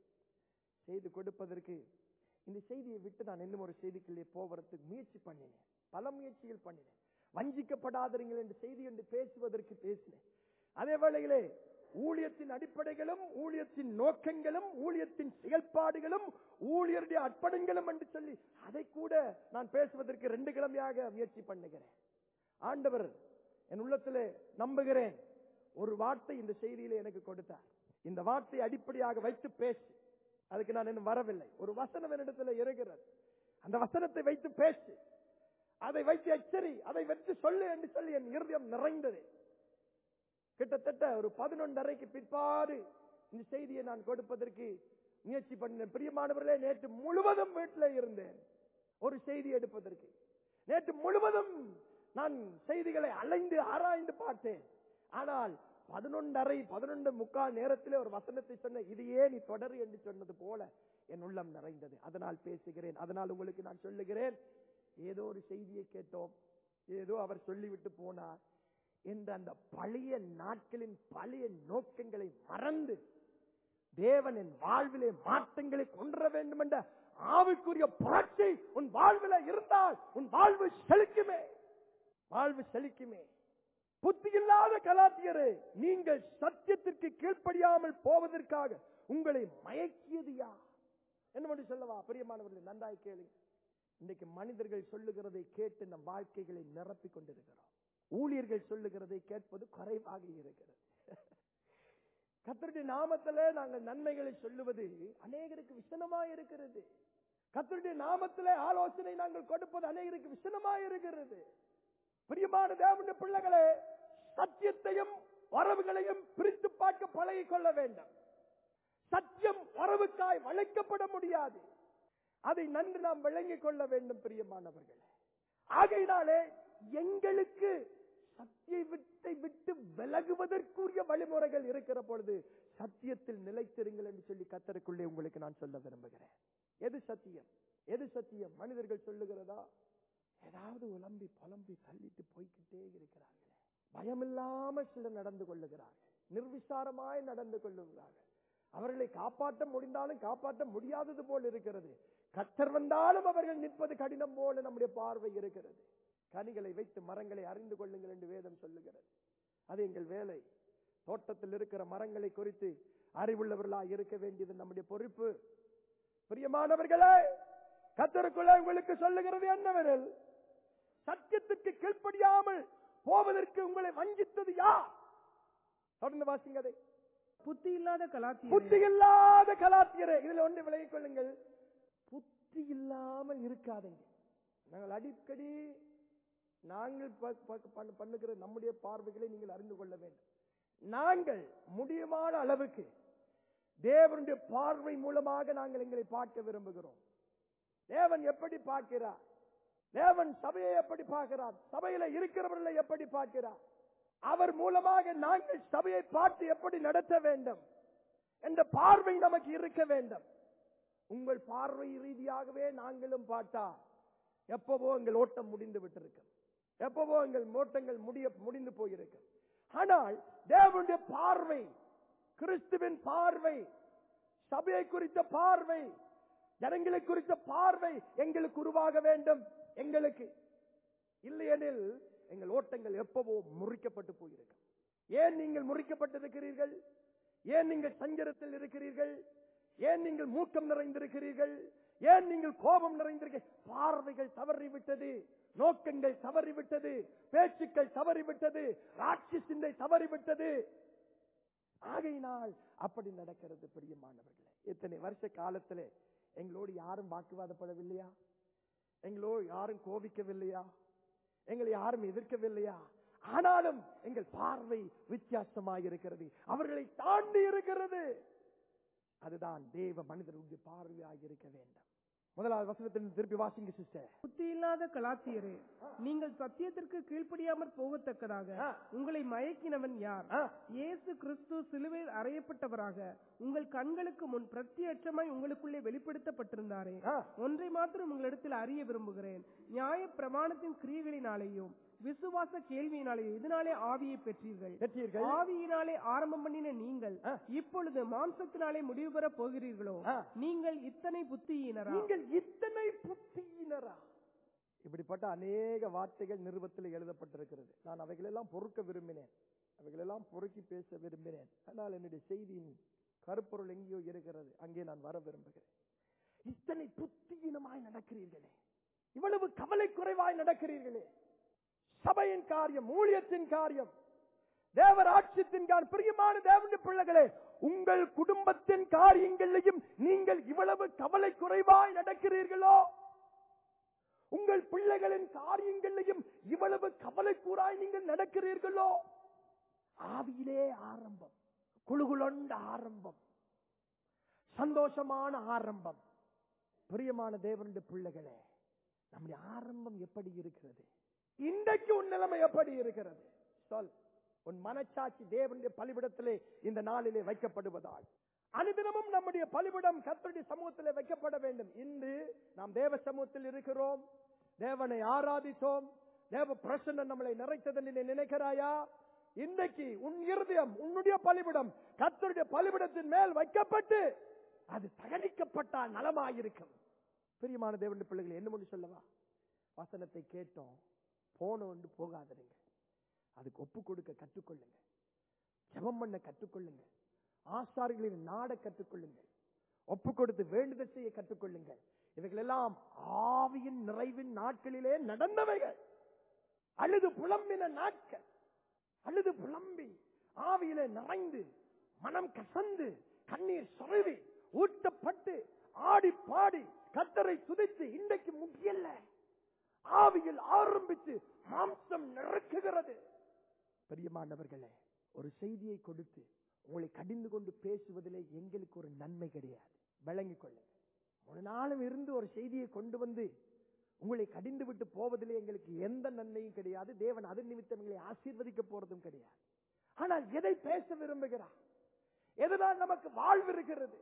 செய்து கொடுப்பதற்கு இந்த செய்தியை விட்டு நான் இன்னும் ஒரு செய்திக்குள்ளே போவதற்கு முயற்சி பண்ணினேன் பல முயற்சிகள் பண்ணினேன் வஞ்சிக்கப்படாதீர்கள் என்று செய்தி என்று பேசுவதற்கு பேசினேன் அதே வேளையிலே ஊழியத்தின் அடிப்படைகளும் ஊழியத்தின் நோக்கங்களும் ஊழியத்தின் செயல்பாடுகளும் ஊழியருடைய அர்ப்பணங்களும் என்று சொல்லி அதை கூட நான் பேசுவதற்கு ரெண்டு கிழமையாக முயற்சி பண்ணுகிறேன் ஆண்டவர் என் உள்ளத்திலே நம்புகிறேன் ஒரு வார்த்தை இந்த செய்தியிலே எனக்கு கொடுத்தார் இந்த வார்த்தை அடிப்படையாக வைத்து பேசு அதுக்கு நான் இன்னும் வரவில்லை ஒரு வசனம் என்னிடத்தில் இருக்கிறது அந்த வசனத்தை வைத்து பேசு அதை வைத்து எச்சரி அதை வைத்து சொல்லு என்று சொல்லி என் இருதயம் நிறைந்தது கிட்டத்தட்ட ஒரு பதினொன்றரைக்கு பிற்பாடு இந்த செய்தியை நான் கொடுப்பதற்கு முயற்சி பண்ணேன் பிரியமானவர்களே நேற்று முழுவதும் வீட்டில் இருந்தேன் ஒரு செய்தி எடுப்பதற்கு நேற்று முழுவதும் நான் செய்திகளை அலைந்து ஆராய்ந்து பார்த்தேன் ஆனால் பதினொன்றரை பதினொன்று முக்கால் நேரத்திலே ஒரு வசனத்தை சொன்ன இதையே நீ தொடரு என்று சொன்னது போல என் உள்ளம் நிறைந்தது அதனால் பேசுகிறேன் அதனால் உங்களுக்கு நான் சொல்லுகிறேன் ஏதோ ஒரு செய்தியை கேட்டோம் ஏதோ அவர் சொல்லிவிட்டு போனார் என்ற அந்த பழைய நாட்களின் பழைய நோக்கங்களை மறந்து தேவன் என் வாழ்விலே மாற்றங்களை கொண்டு வர வேண்டும் என்ற ஆவிக்குரிய புரட்சி உன் வாழ்வில இருந்தால் உன் வாழ்வு செழிக்குமே வாழ்வு செழிக்குமே புத்தி இல்லாத கலாத்தியரே நீங்கள் சத்தியத்திற்கு கீழ்ப்படியாமல் போவதற்காக உங்களை மயக்கியது யார் என்ன பண்ணி சொல்லவா பிரியமானவர்களே நன்றாய் கேளுங்க இன்னைக்கு மனிதர்கள் சொல்லுகிறதை கேட்டு நம் வாழ்க்கைகளை நிரப்பிக் கொண்டிருக்கிறோம் ஊழியர்கள் சொல்லுகிறதை கேட்பது குறைவாக இருக்கிறது கத்தருடைய நாமத்திலே நாங்கள் நன்மைகளை சொல்லுவது அநேகருக்கு விசனமாய் இருக்கிறது கத்தருடைய நாமத்திலே ஆலோசனை நாங்கள் கொடுப்பது அநேகருக்கு விசனமாய் இருக்கிறது பிரியமான தேவனுடைய பிள்ளைகளே சத்தியத்தையும் வரவுகளையும் பிரித்து பார்க்க பழகிக் கொள்ள வேண்டும் சத்தியம் வரவுக்காய் வளைக்கப்பட முடியாது அதை நன்கு நாம் விளங்கிக் கொள்ள வேண்டும் பிரியமானவர்களே ஆகையினாலே எங்களுக்கு சத்தியத்தை விட்டு விலகுவதற்குரிய வழிமுறைகள் இருக்கிற பொழுது சத்தியத்தில் நிலைத்திருங்கள் என்று சொல்லி கத்தருக்குள்ளே உங்களுக்கு நான் சொல்ல விரும்புகிறேன் எது சத்தியம் எது சத்தியம் மனிதர்கள் சொல்லுகிறதா ஏதாவது உலம்பி புலம்பி தள்ளிட்டு போய்கிட்டே இருக்கிறார்களே பயமில்லாமல் சிலர் நடந்து கொள்ளுகிறார்கள் நிர்விசாரமாய் நடந்து கொள்ளுகிறார்கள் அவர்களை காப்பாற்ற முடிந்தாலும் காப்பாற்ற முடியாதது போல் இருக்கிறது கத்தர் வந்தாலும் அவர்கள் நிற்பது கடினம் போல நம்முடைய பார்வை இருக்கிறது கனிகளை வைத்து மரங்களை அறிந்து கொள்ளுங்கள் என்று வேதம் சொல்லுகிறது அது எங்கள் வேலை தோட்டத்தில் இருக்கிற மரங்களை குறித்து அறிவுள்ளவர்களாக இருக்க வேண்டியது நம்முடைய பொறுப்பு பிரியமானவர்களே கத்தருக்குள்ள உங்களுக்கு சொல்லுகிறது என்னவெனில் சத்தியத்திற்கு கீழ்ப்படியாமல் போவதற்கு உங்களை வஞ்சித்தது யார் தொடர்ந்து வாசிங்க அதை புத்தி இல்லாத கலாத்தியரே புத்தி இல்லாத கலாத்தியரே இதுல ஒன்று விலகிக் கொள்ளுங்கள் புத்தி இல்லாமல் இருக்காதீங்க நாங்கள் அடிக்கடி நாங்கள் ப- ப- பண்ண- பண்ணுகிற நம்முடைய பார்வைகளை நீங்கள் அறிந்து கொள்ள வேண்டும் நாங்கள் முடியுமான அளவுக்கு தேவனுடைய பார்வை மூலமாக நாங்கள் எங்களை பார்க்க விரும்புகிறோம் தேவன் எப்படி பார்க்கிறார் தேவன் சபையை எப்படி பார்க்கிறார் சபையில இருக்கிறவர்களை எப்படி பார்க்கிறார் அவர் மூலமாக நாங்கள் சபையை பார்த்து எப்படி நடத்த வேண்டும் என்ற பார்வை நமக்கு இருக்க வேண்டும் உங்கள் பார்வை ரீதியாகவே நாங்களும் பார்த்தா எப்பவோ எங்கள் ஓட்டம் முடிந்து விட்டிருக்கும் எப்பவோ எங்கள் ஓட்டங்கள் முடிய முடிந்து போயிருக்கு ஆனால் தேவனுடைய பார்வை கிறிஸ்துவின் பார்வை சபையை குறித்த பார்வை ஜனங்களை குறித்த பார்வை எங்களுக்கு உருவாக வேண்டும் எங்களுக்கு இல்லையெனில் எங்கள் ஓட்டங்கள் எப்பவோ முறிக்கப்பட்டு போயிருக்கு ஏன் நீங்கள் முறிக்கப்பட்டிருக்கிறீர்கள் ஏன் நீங்கள் சஞ்சரத்தில் இருக்கிறீர்கள் ஏன் நீங்கள் மூக்கம் நிறைந்திருக்கிறீர்கள் ஏன் நீங்கள் கோபம் நிறைந்திருக்க பார்வைகள் தவறிவிட்டது நோக்கங்கள் தவறிவிட்டது பேச்சுக்கள் தவறிவிட்டது ராட்சி சிந்தை தவறிவிட்டது ஆகையினால் அப்படி நடக்கிறது பிரியமானவர்களே இத்தனை வருஷ காலத்திலே எங்களோடு யாரும் வாக்குவாதப்படவில்லையா எங்களோடு யாரும் கோபிக்கவில்லையா எங்களை யாரும் எதிர்க்கவில்லையா ஆனாலும் எங்கள் பார்வை வித்தியாசமாக இருக்கிறது அவர்களை தாண்டி இருக்கிறது அதுதான் தேவ மனிதனுடைய பார்வையாக இருக்க வேண்டும் முதலாவது வசனத்தில் திருப்பி வாசிங்க சிஸ்டர் புத்தி இல்லாத கலாத்தியரே நீங்கள் சத்தியத்திற்கு கீழ்ப்படியாமற் போகத்தக்கதாக ஆ. உங்களை மயக்கினவன் யார் ஆ. இயேசு கிறிஸ்து சிலுவையில் அறையப்பட்டவராக உங்கள் கண்களுக்கு முன் பிரத்யட்சமாய் உங்களுக்குள்ளே வெளிப்படுத்தப்பட்டிருந்தாரே ஆ. ஒன்றை மாத்திரம் உங்களிடத்தில் அறிய விரும்புகிறேன் நியாய பிரமாணத்தின் கிரியைகளினாலேயும் விசுவாச கேள்வியினாலேயும் இதனாலே ஆவியை பெற்றீர்கள் பெற்றீர்கள் ஆவியினாலே ஆரம்பம் பண்ணின நீங்கள் ஆ. இப்பொழுது மாம்சத்தினாலே முடிவு பெற போகிறீர்களோ ஆ. நீங்கள் இத்தனை புத்தியினரா நீங்கள் இத்தனை புத்தியினரா இப்படிப்பட்ட அநேக வார்த்தைகள் நிருபத்தில் எழுதப்பட்டிருக்கிறது நான் அவைகளெல்லாம் பொறுக்க விரும்பினேன் அவைகளெல்லாம் பொறுக்கி பேச விரும்பினேன் ஆனால் என்னுடைய செய்தியின் கருப்பொருள் எங்கேயோ இருக்கிறது அங்கே நான் வர விரும்புகிறேன் இத்தனை புத்தியினமாய் நடக்கிறீர்களே இவ்வளவு கவலை குறைவாய் நடக்கிறீர்களே சபையின் காரியம் ஊழியத்தின் காரியம் தேவராட்சியத்தின் காரியம் பிரியமான தேவனுடைய பிள்ளைகளே உங்கள் குடும்பத்தின் காரியங்களையும் நீங்கள் இவ்வளவு கவலை குறைவாய் நடக்கிறீர்களோ உங்கள் பிள்ளைகளின் காரியங்களையும் இவ்வளவு கவலை கூறாய் நீங்கள் நடக்கிறீர்களோ ஆவியிலே ஆரம்பம் குழுகுலொண்ட ஆரம்பம் சந்தோஷமான ஆரம்பம் பிரியமான தேவனுடைய பிள்ளைகளே நம்முடைய ஆரம்பம் எப்படி இருக்கிறது இன்றைக்கு உன் நிலைமை எப்படி இருக்கிறது சொல் உன் மனச்சாட்சி தேவனுடைய பலிபிடத்திலே இந்த நாளிலே வைக்கப்படுவதால் அனுதினமும் நம்முடைய பலிபிடம் கர்த்தருடைய சமூகத்திலே வைக்கப்பட வேண்டும் இன்று நாம் தேவ சமூகத்தில் இருக்கிறோம் தேவனை ஆராதித்தோம் தேவ பிரசன்னம் நம்மளை நிறைத்தது நீ நினைக்கிறாயா இன்றைக்கு உன் இருதயம் உன்னுடைய பலிபிடம் கர்த்தருடைய பலிபிடத்தின் மேல் வைக்கப்பட்டு அது தகனிக்கப்பட்டால் நலமாயிருக்கும் பிரியமான தேவனுடைய பிள்ளைகள் என்ன ஒன்று சொல்லவா வசனத்தை கேட்டோம் போன ஒன்று போகாதீங்க அதுக்கு ஒப்பு கொடுக்க கற்றுக்கொள்ளுங்க ஜெபம் பண்ண கற்றுக்கொள்ளுங்க ஆசாரிகளின் நாட கற்றுக்கொள்ளுங்க ஒப்பு கொடுத்து வேண்டுதல் செய்ய கற்றுக்கொள்ளுங்க இவைகள் எல்லாம் ஆவியின் நிறைவின் நாட்களிலே நடந்தவைகள் அழுது புலம்பின நாட்கள் அழுது புலம்பி ஆவியிலே நிறைந்து மனம் கசந்து கண்ணீர் சொருவி ஊட்டப்பட்டு ஆடி பாடி கத்தரை துதித்து இன்றைக்கு முக்கியல்ல ஆவியில் ஆரம்பித்து மாம்சம் நிறக்குகிறது பிரியமானவர்களே ஒரு செய்தியை கொடுத்து உங்களை கடிந்து கொண்டு பேசுவதிலே எங்களுக்கு ஒரு நன்மை கிடையாது விளங்கிக் கொள்ளுங்க ஒரு நாளும் இருந்து ஒரு செய்தியை கொண்டு வந்து உங்களை கடிந்து விட்டு போவதிலே எங்களுக்கு எந்த நன்மையும் கிடையாது தேவன் அதன் நிமித்தம் எங்களை ஆசீர்வதிக்க போறதும் கிடையாது ஆனால் எதை பேச விரும்புகிறார் எதனால் நமக்கு வாழ்வு இருக்கிறது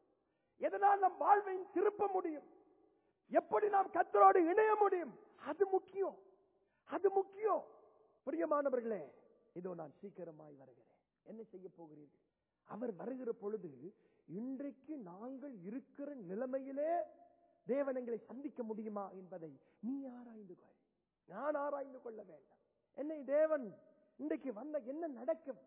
எதனால் நம் வாழ்வை திருப்ப முடியும் எப்படி நாம் கத்தரோடு இணைய முடியும் அது முக்கியம் அது முக்கியம் பிரியமானவர்களே இதோ நான் சீக்கிரமாய் வருகிறேன் என்ன செய்ய போகிறீர்கள் அவர் வருகிற பொழுது இன்றைக்கு நாங்கள் இருக்கிற நிலைமையிலே தேவன் எங்களை சந்திக்க முடியுமா என்பதை நீ ஆராய்ந்து கொள் நான் ஆராய்ந்து கொள்ள வேண்டாம் என்னை தேவன் இன்றைக்கு வந்த என்ன நடக்கும்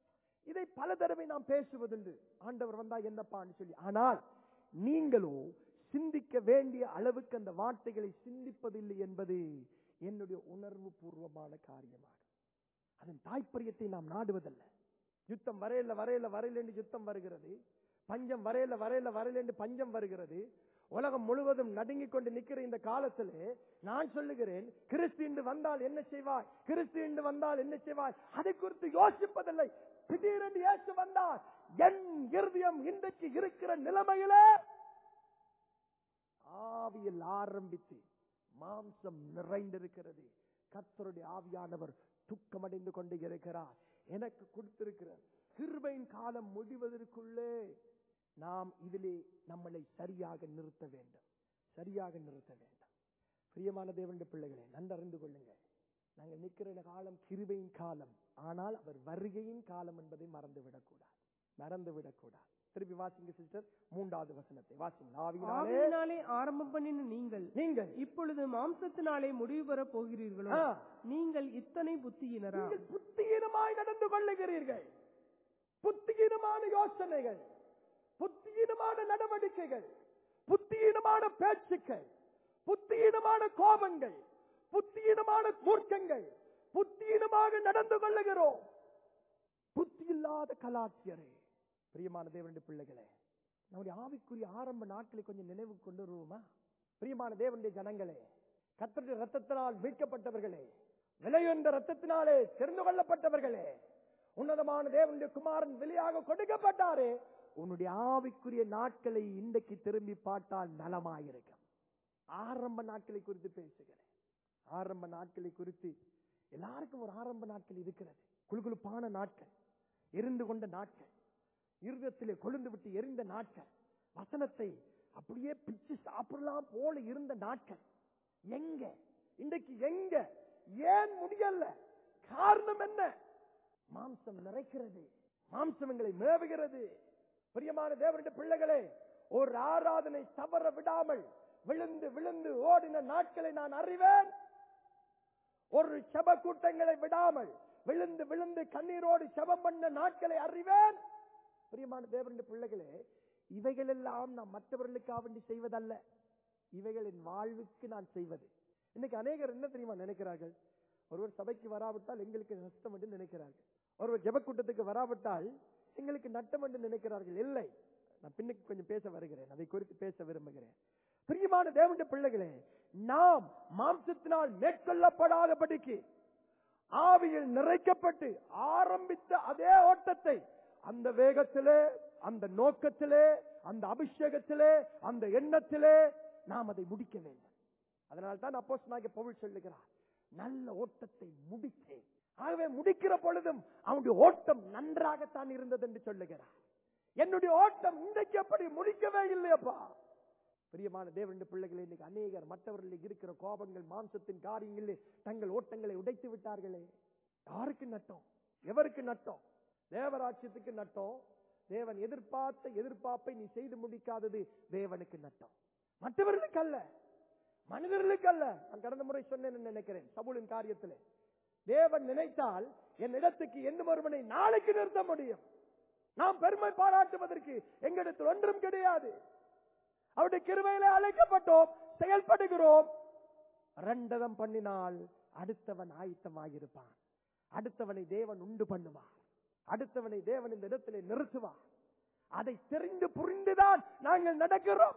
இதை பல தடவை நாம் பேசுவதுண்டு ஆண்டவர் வந்தா என்னப்பான்னு சொல்லி ஆனால் நீங்களோ சிந்திக்க வேண்டிய அளவுக்கு அந்த வார்த்தைகளை சிந்திப்பதில்லை என்பது என்னுடைய உணர்வு பூர்வமான காரியமாகும் அதன் தாய்ப்பரியத்தை நாம் நாடுவதல்ல யுத்தம் வரையில வரையில வரையில என்று யுத்தம் வருகிறது பஞ்சம் வரையில வரையில வரையில என்று பஞ்சம் வருகிறது உலகம் முழுவதும் நடுங்கிக் கொண்டு நிற்கிற இந்த காலத்திலே நான் சொல்லுகிறேன் கிறிஸ்து இன்று வந்தால் என்ன செய்வாய் கிறிஸ்து இன்று வந்தால் என்ன செய்வாய் அதை குறித்து யோசிப்பதில்லை திடீரென்று இயேசு வந்தால் என் இருதயம் இன்றைக்கு இருக்கிற நிலைமையிலே ஆவியில் ஆரம்பித்து மாம்சம் நிறைந்திருக்கிறது கர்த்தருடைய ஆவியானவர் துக்கமடைந்து கொண்டு இருக்கிறார் எனக்கு கொடுத்திருக்கிற கிருபையின் காலம் முடிவதற்குள்ளே நாம் இதிலே நம்மளை சரியாக நிறுத்த வேண்டும் சரியாக நிறுத்த வேண்டும் பிரியமான தேவனுடைய பிள்ளைகளே நன்றறிந்து கொள்ளுங்கள் நாங்கள் நிற்கிற காலம் கிருபையின் காலம் ஆனால் அவர் வருகையின் காலம் என்பதை மறந்து விடக்கூடாது மறந்து விடக்கூடாது திருப்பி வாசிங்க சிஸ்டர் மூன்றாவது வசனத்தை வாசிங்க ஆவியினாலே ஆவியினாலே ஆரம்பம் பண்ணின நீங்கள் நீங்கள் இப்பொழுது மாம்சத்தினாலே முடிவு பெறப் போகிறீர்களோ ஆ, நீங்கள் இத்தனை புத்தியினரா நீங்கள் புத்தியீனமாய் நடந்து கொள்ளுகிறீர்கள் புத்தியீனமான யோசனைகள் புத்தியீனமான நடவடிக்கைகள் புத்தியீனமான பேச்சுக்கள் புத்தியீனமான கோபங்கள் புத்தியீனமான மூர்க்கங்கள் புத்தியீனமாக நடந்து கொள்ளுகிறோம் புத்தி இல்லாத கலாச்சியரே பிரியமான தேவனுடைய பிள்ளைகளே நம்முடைய ஆவிக்குரிய ஆரம்ப நாட்களை கொஞ்சம் நினைவு கொண்டு வருவோமா பிரியமான தேவனுடைய ஜனங்களே கத்தருடைய ரத்தத்தினால் மீட்கப்பட்டவர்களே விலையுந்த ரத்தத்தினாலே தெரிந்து கொள்ளப்பட்டவர்களே உன்னதமான தேவனுடைய குமாரன் வெளியாக கொடுக்கப்பட்டாரே உன்னுடைய ஆவிக்குரிய நாட்களை இன்றைக்கு திரும்பி பார்த்தால் நலமாயிருக்கும் ஆரம்ப நாட்களை குறித்து பேசுகிறேன் ஆரம்ப நாட்களை குறித்து எல்லாருக்கும் ஒரு ஆரம்ப நாட்கள் இருக்கிறது குளுகுளுப்பான நாட்கள் எரிந்து கொண்ட நாட்கள் இருதத்திலே கொழுந்து விட்டு எரிந்த நாட்கள் வசனத்தை அப்படியே பிச்சு சாப்பிடலாம் போல இருந்த நாட்கள் எங்க இன்றைக்கு எங்க ஏன் முடியல காரணம் என்ன மாம்சம் நிறைக்கிறது மாம்சம் எங்களை மேவுகிறது பிரியமான தேவனுடைய பிள்ளைகளே ஒரு ஆராதனை தவற விடாமல் விழுந்து விழுந்து ஓடின நாட்களை நான் அறிவேன் ஒரு செப கூட்டங்களை விடாமல் விழுந்து விழுந்து கண்ணீரோடு செபம் பண்ண நாட்களை அறிவேன் பிரியமான தேவனுடைய பிள்ளைகளே இவைகள் எல்லாம் நான் மற்றவர்களுக்காக வேண்டி செய்வதல்ல இவைகளின் வாழ்வுக்கு நான் செய்வது இன்னைக்கு அநேகர் என்ன தெரியுமா நினைக்கிறார்கள் ஒருவர் சபைக்கு வராவிட்டால் எங்களுக்கு நஷ்டம் என்று நினைக்கிறார்கள் ஒருவர் ஜெபக்கூட்டத்துக்கு வராவிட்டால் எங்களுக்கு நட்டம் என்று நினைக்கிறார்கள் இல்லை நான் பின்னுக்கு கொஞ்சம் பேச வருகிறேன் அதை குறித்து பேச விரும்புகிறேன் பிரியமான தேவனுடைய பிள்ளைகளே நாம் மாம்சத்தினால் மேற்கொள்ளப்படாதபடிக்கு ஆவியில் நிறைக்கப்பட்டு ஆரம்பித்த அதே ஓட்டத்தை அந்த வேகத்திலே அந்த நோக்கத்திலே அந்த அபிஷேகத்திலே அந்த எண்ணத்திலே நாம் அதை முடிக்க வேண்டும் அதனால் தான் அப்போஸ் பவுல் சொல்லுகிறார் நல்ல ஓட்டத்தை முடித்தேன் ஆகவே முடிக்கிற பொழுதும் அவனுடைய ஓட்டம் நன்றாகத்தான் இருந்தது என்று சொல்லுகிறார் என்னுடைய ஓட்டம் இன்றைக்கு அப்படி முடிக்கவே இல்லையப்பா பிரியமான தேவனுடைய பிள்ளைகளே இன்னைக்கு அநேகர் மற்றவர்களுக்கு இருக்கிற கோபங்கள் மாம்சத்தின் காரியங்களில் தங்கள் ஓட்டங்களை உடைத்து விட்டார்களே யாருக்கு நட்டம் எவருக்கு நட்டம் தேவராட்சியத்துக்கு நட்டம் தேவன் எதிர்பார்த்த எதிர்பார்ப்பை நீ செய்து முடிக்காதது தேவனுக்கு நட்டம் மற்றவர்களுக்கு அல்ல மனிதர்களுக்கு அல்ல நான் கடந்த முறை சொன்னேன் நினைக்கிறேன் சபுலின் காரியத்திலே தேவன் நினைத்தால் என் இடத்துக்கு என்ன ஒருவனை நாளைக்கு நிறுத்த முடியும் நாம் பெருமை பாராட்டுவதற்கு எங்களிடத்தில் ஒன்றும் கிடையாது அவருடைய கிருமையில அழைக்கப்பட்டோம் செயல்படுகிறோம் ரெண்டதம் பண்ணினால் அடுத்தவன் ஆயத்தமாயிருப்பான் அடுத்தவனை தேவன் உண்டு பண்ணுவார் அடுத்தவனை தேவன் இந்த இடத்திலே நிறுத்துவார் அதை தெரிந்து புரிந்துதான் நாங்கள் நடக்கிறோம்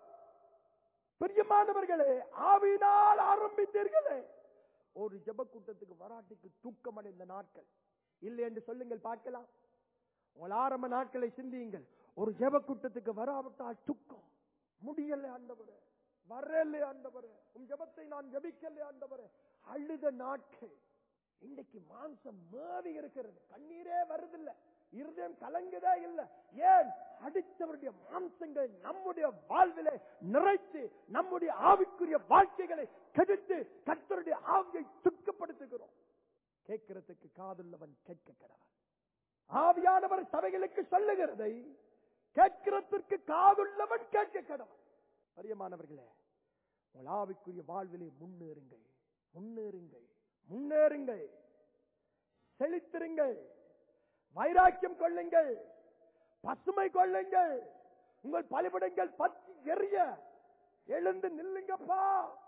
பிரியமானவர்களே ஆவியினால் ஆரம்பித்தீர்களே ஒரு ஜெப கூட்டத்துக்கு வராட்டிக்கு தூக்கம் அடைந்த நாட்கள் இல்லை என்று சொல்லுங்கள் பார்க்கலாம் உங்கள் ஆரம்ப நாட்களை சிந்தியுங்கள் ஒரு ஜெப கூட்டத்துக்கு வராவிட்டால் துக்கம் முடியல ஆண்டவரே வரல ஆண்டவரே உன் ஜெபத்தை நான் ஜெபிக்கல ஆண்டவரே அழுத நாட்கள் இன்னைக்கு மாம்சம் மேவி இருக்கிறது கண்ணீரே வருதில்ல இருதயம் கலங்குதே இல்ல ஏன் அடித்தவருடைய மாம்சங்கள் நம்முடைய வாழ்விலே நிறைத்து நம்முடைய ஆவிக்குரிய வாழ்க்கைகளை கெடுத்து கர்த்தருடைய ஆவியை துக்கப்படுத்துகிறோம் கேட்கிறதுக்கு காதுள்ளவன் கேட்க கடவன் ஆவியானவர் சபைகளுக்கு சொல்லுகிறதை கேட்கிறதற்கு காதுள்ளவன் கேட்க கடவன் பிரியமானவர்களே உங்கள் ஆவிக்குரிய வாழ்விலே முன்னேறுங்கள் முன்னேறுங்கள் முன்னேறுங்கள் செழித்திருங்கள் வைராக்கியம் கொள்ளுங்கள் பசுமை கொள்ளுங்கள் உங்கள் பலிபிடங்கள் பற்றி எரிய எழுந்து நில்லுங்கப்பா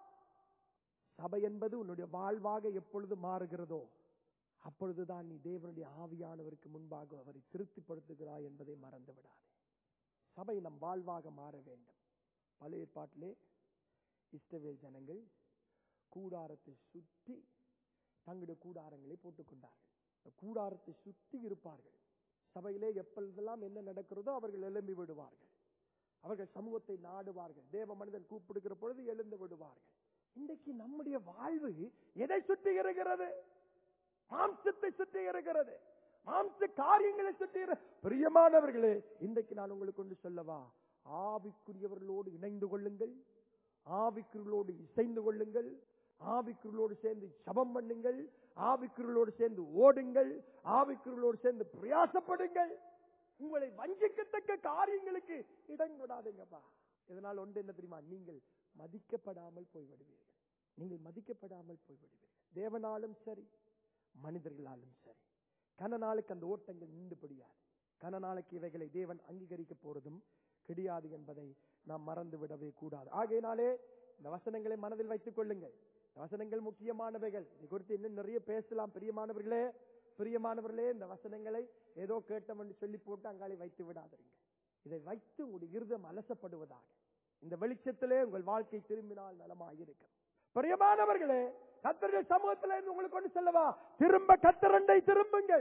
சபை என்பது உன்னுடைய வாழ்வாக எப்பொழுது மாறுகிறதோ அப்பொழுதுதான் நீ தேவனுடைய ஆவியானவருக்கு முன்பாக அவரை திருப்திப்படுத்துகிறாய் என்பதை மறந்து விடாதே சபை நம் வாழ்வாக மாற வேண்டும் பழைய ஏற்பாட்டிலே இஸ்ரவேல் ஜனங்கள் கூடாரத்தை சுற்றி தங்களுடைய கூடாரங்களை போட்டுக் கொண்டார்கள் இந்த கூடாரத்தை சுற்றி இருப்பார்கள் சபையிலே எப்பொழுதெல்லாம் என்ன நடக்கிறதோ அவர்கள் எழும்பி விடுவார்கள் அவர்கள் சமூகத்தை நாடுவார்கள் தேவ மனிதன் கூப்பிடுகிற பொழுது எழுந்து விடுவார்கள் இன்றைக்கு நம்முடைய வாழ்வு எதை சுற்றி இருக்கிறது மாம்சத்தை சுற்றி இருக்கிறது மாம்ச காரியங்களை சுற்றி பிரியமானவர்களே இன்றைக்கு நான் உங்களுக்கு கொண்டு சொல்லவா ஆவிக்குரியவர்களோடு இணைந்து கொள்ளுங்கள் ஆவிக்குரியவர்களோடு இசைந்து கொள்ளுங்கள் ஆவிக்குரியவர்களோடு சேர்ந்து ஜபம் பண்ணுங்கள் ஆவிக்குரியவர்களோடு சேர்ந்து ஓடுங்கள் ஆவிக்குரியவர்களோடு சேர்ந்து பிரயாசப்படுங்கள் உங்களை வஞ்சிக்கத்தக்க காரியங்களுக்கு இடம் விடாதீங்கப்பா இதனால் ஒன்று என்ன தெரியுமா நீங்கள் மதிக்கப்படாமல் போய்விடுவீர்கள் நீங்கள் மதிக்கப்படாமல் போய்விடுவீர்கள் தேவனாலும் சரி மனிதர்களாலும் சரி கன நாளுக்கு அந்த ஓட்டங்கள் நின்றுபடியாது கன நாளைக்கு இவைகளை தேவன் அங்கீகரிக்க போறதும் கிடையாது என்பதை நாம் மறந்து விடவே கூடாது ஆகையினாலே இந்த வசனங்களை மனதில் வைத்துக் கொள்ளுங்கள் இந்த வசனங்கள் முக்கியமானவைகள் இது குறித்து இன்னும் நிறைய பேசலாம் பிரியமானவர்களே பிரியமானவர்களே இந்த வசனங்களை ஏதோ கேட்டோம் என்று சொல்லி போட்டு அங்காளி வைத்து விடாதீங்க இதை வைத்து உங்களுடைய இருதம் அலசப்படுவதாக இந்த வெளிச்சத்திலே உங்கள் வாழ்க்கை திரும்பினால் நலமாயிருக்கும் பிரியமானவர்களே கத்தர்கள் சமூகத்தில் இருந்து உங்களுக்கு கொண்டு செல்லவா திரும்ப கத்தரண்டை திரும்புங்கள்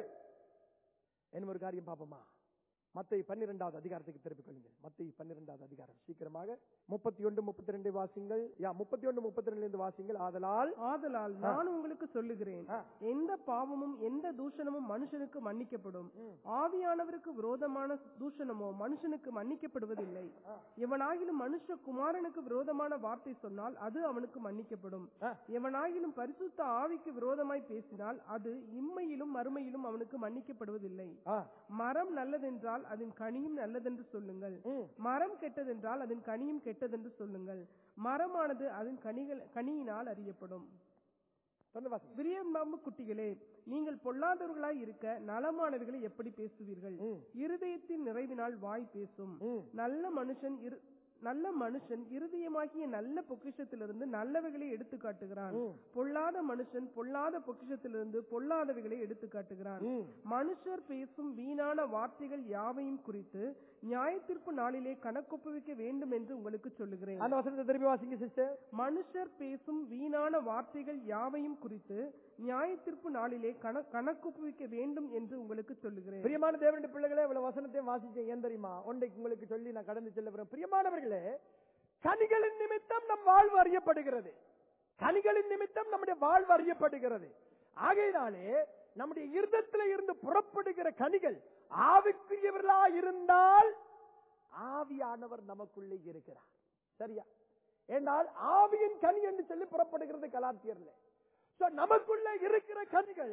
என்ன ஒரு காரியம் பாப்போமா மத்தை பன்னிரெண்டாவது அதிகாரத்துக்கு திருப்பிக் கொள்ளுங்கள் மத்தை பன்னிரெண்டாவது அதிகாரம் சீக்கிரமாக முப்பத்தி ஒன்று முப்பத்தி ரெண்டு வாசிங்கள் யா முப்பத்தி ஒன்று முப்பத்தி ரெண்டு வாசிங்கள் ஆதலால் ஆதலால் நான் உங்களுக்கு சொல்லுகிறேன் ஆ. எந்த பாவமும் எந்த தூஷணமும் மனுஷனுக்கு மன்னிக்கப்படும் ம். ஆவியானவருக்கு விரோதமான தூஷணமோ மனுஷனுக்கு மன்னிக்கப்படுவதில்லை எவனாகிலும் மனுஷ குமாரனுக்கு விரோதமான வார்த்தை சொன்னால் அது அவனுக்கு மன்னிக்கப்படும் ஆ. எவனாகிலும் பரிசுத்த ஆவிக்கு விரோதமாய் பேசினால் அது இம்மையிலும் மறுமையிலும் அவனுக்கு மன்னிக்கப்படுவதில்லை ஆ, மரம் நல்லதென்றால் அதன் கனியும் நல்லதென்று சொல்லுங்கள் ம், மரம் கெட்டதென்றால் அதன் கனியும் கெட்டதென்று சொல்லுங்கள் மரமானது அதன் கனிகள் கனியினால் அறியப்படும் தொடர்ந்து வாசிங்க. விரியம்பாம்பு குட்டிகளே நீங்கள் பொல்லாதவர்களாய் இருக்க நலமானவைகளை எப்படி பேசுவீர்கள் ம், இருதயத்தின் நிறைவினால் வாய் பேசும் ம், நல்ல மனுஷன் இரு நல்ல மனுஷன் இருதயமாகிய நல்ல பொக்கிஷத்திலிருந்து நல்லவைகளை எடுத்து காட்டுகிறான் ம், பொல்லாத மனுஷன் பொல்லாத பொக்கிஷத்திலிருந்து பொல்லாதவைகளை எடுத்து காட்டுகிறான் ம். மனுஷர் பேசும் வீணான வார்த்தைகள் யாவையும் குறித்து நியாயத்தீர்ப்பு நாளிலே கணக்கொப்புவிக்க வேண்டும் என்று உங்களுக்கு சொல்லுகிறேன் அந்த வசனத்தை திரும்பி வாசிங்க சிஸ்டர் மனுஷர் பேசும் வீணான வார்த்தைகள் யாவையும் குறித்து நியாயத்தீர்ப்பு நாளிலே கண கணக்கொப்புவிக்க வேண்டும் என்று உங்களுக்கு சொல்லுகிறேன் பிரியமான தேவனுடைய பிள்ளைகளே இவ்வளவு வசனத்தையும் வாசிச்சேன் ஏன் தெரியுமா ஒன்றைக்கு உங்களுக்கு சொல்லி நான் கடந்து செல்ல விரும்புகிறேன் பிரியமானவர்களே கனிகளின் நிமித்தம் நம் வாழ்வு அறியப்படுகிறது கனிகளின் நிமித்தம் நம்முடைய வாழ்வு அறியப்படுகிறது ஆகையினாலே நம்முடைய இருதத்தில் இருந்து புறப்படுகிற கனிகள் ஆவிக்குரியவர்களா இருந்தால் ஆவியானவர் நமக்குள்ளே இருக்கிறார் சரியா என்றால் ஆவியின் கனி என்று சொல்லி புறப்படுகிறது கலாத்தியர்ல So, நமக்குள்ள இருக்கிற கனிகள்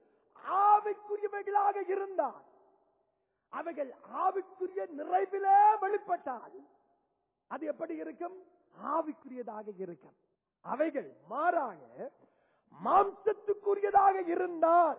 ஆவிக்குரியவைகளாக இருந்தால் அவைகள் ஆவிக்குரிய நிறைவிலே வெளிப்பட்டால் அது எப்படி இருக்கும் ஆவிக்குரியதாக இருக்கும் அவைகள் மாறாக மாம்சத்துக்குரியதாக இருந்தால்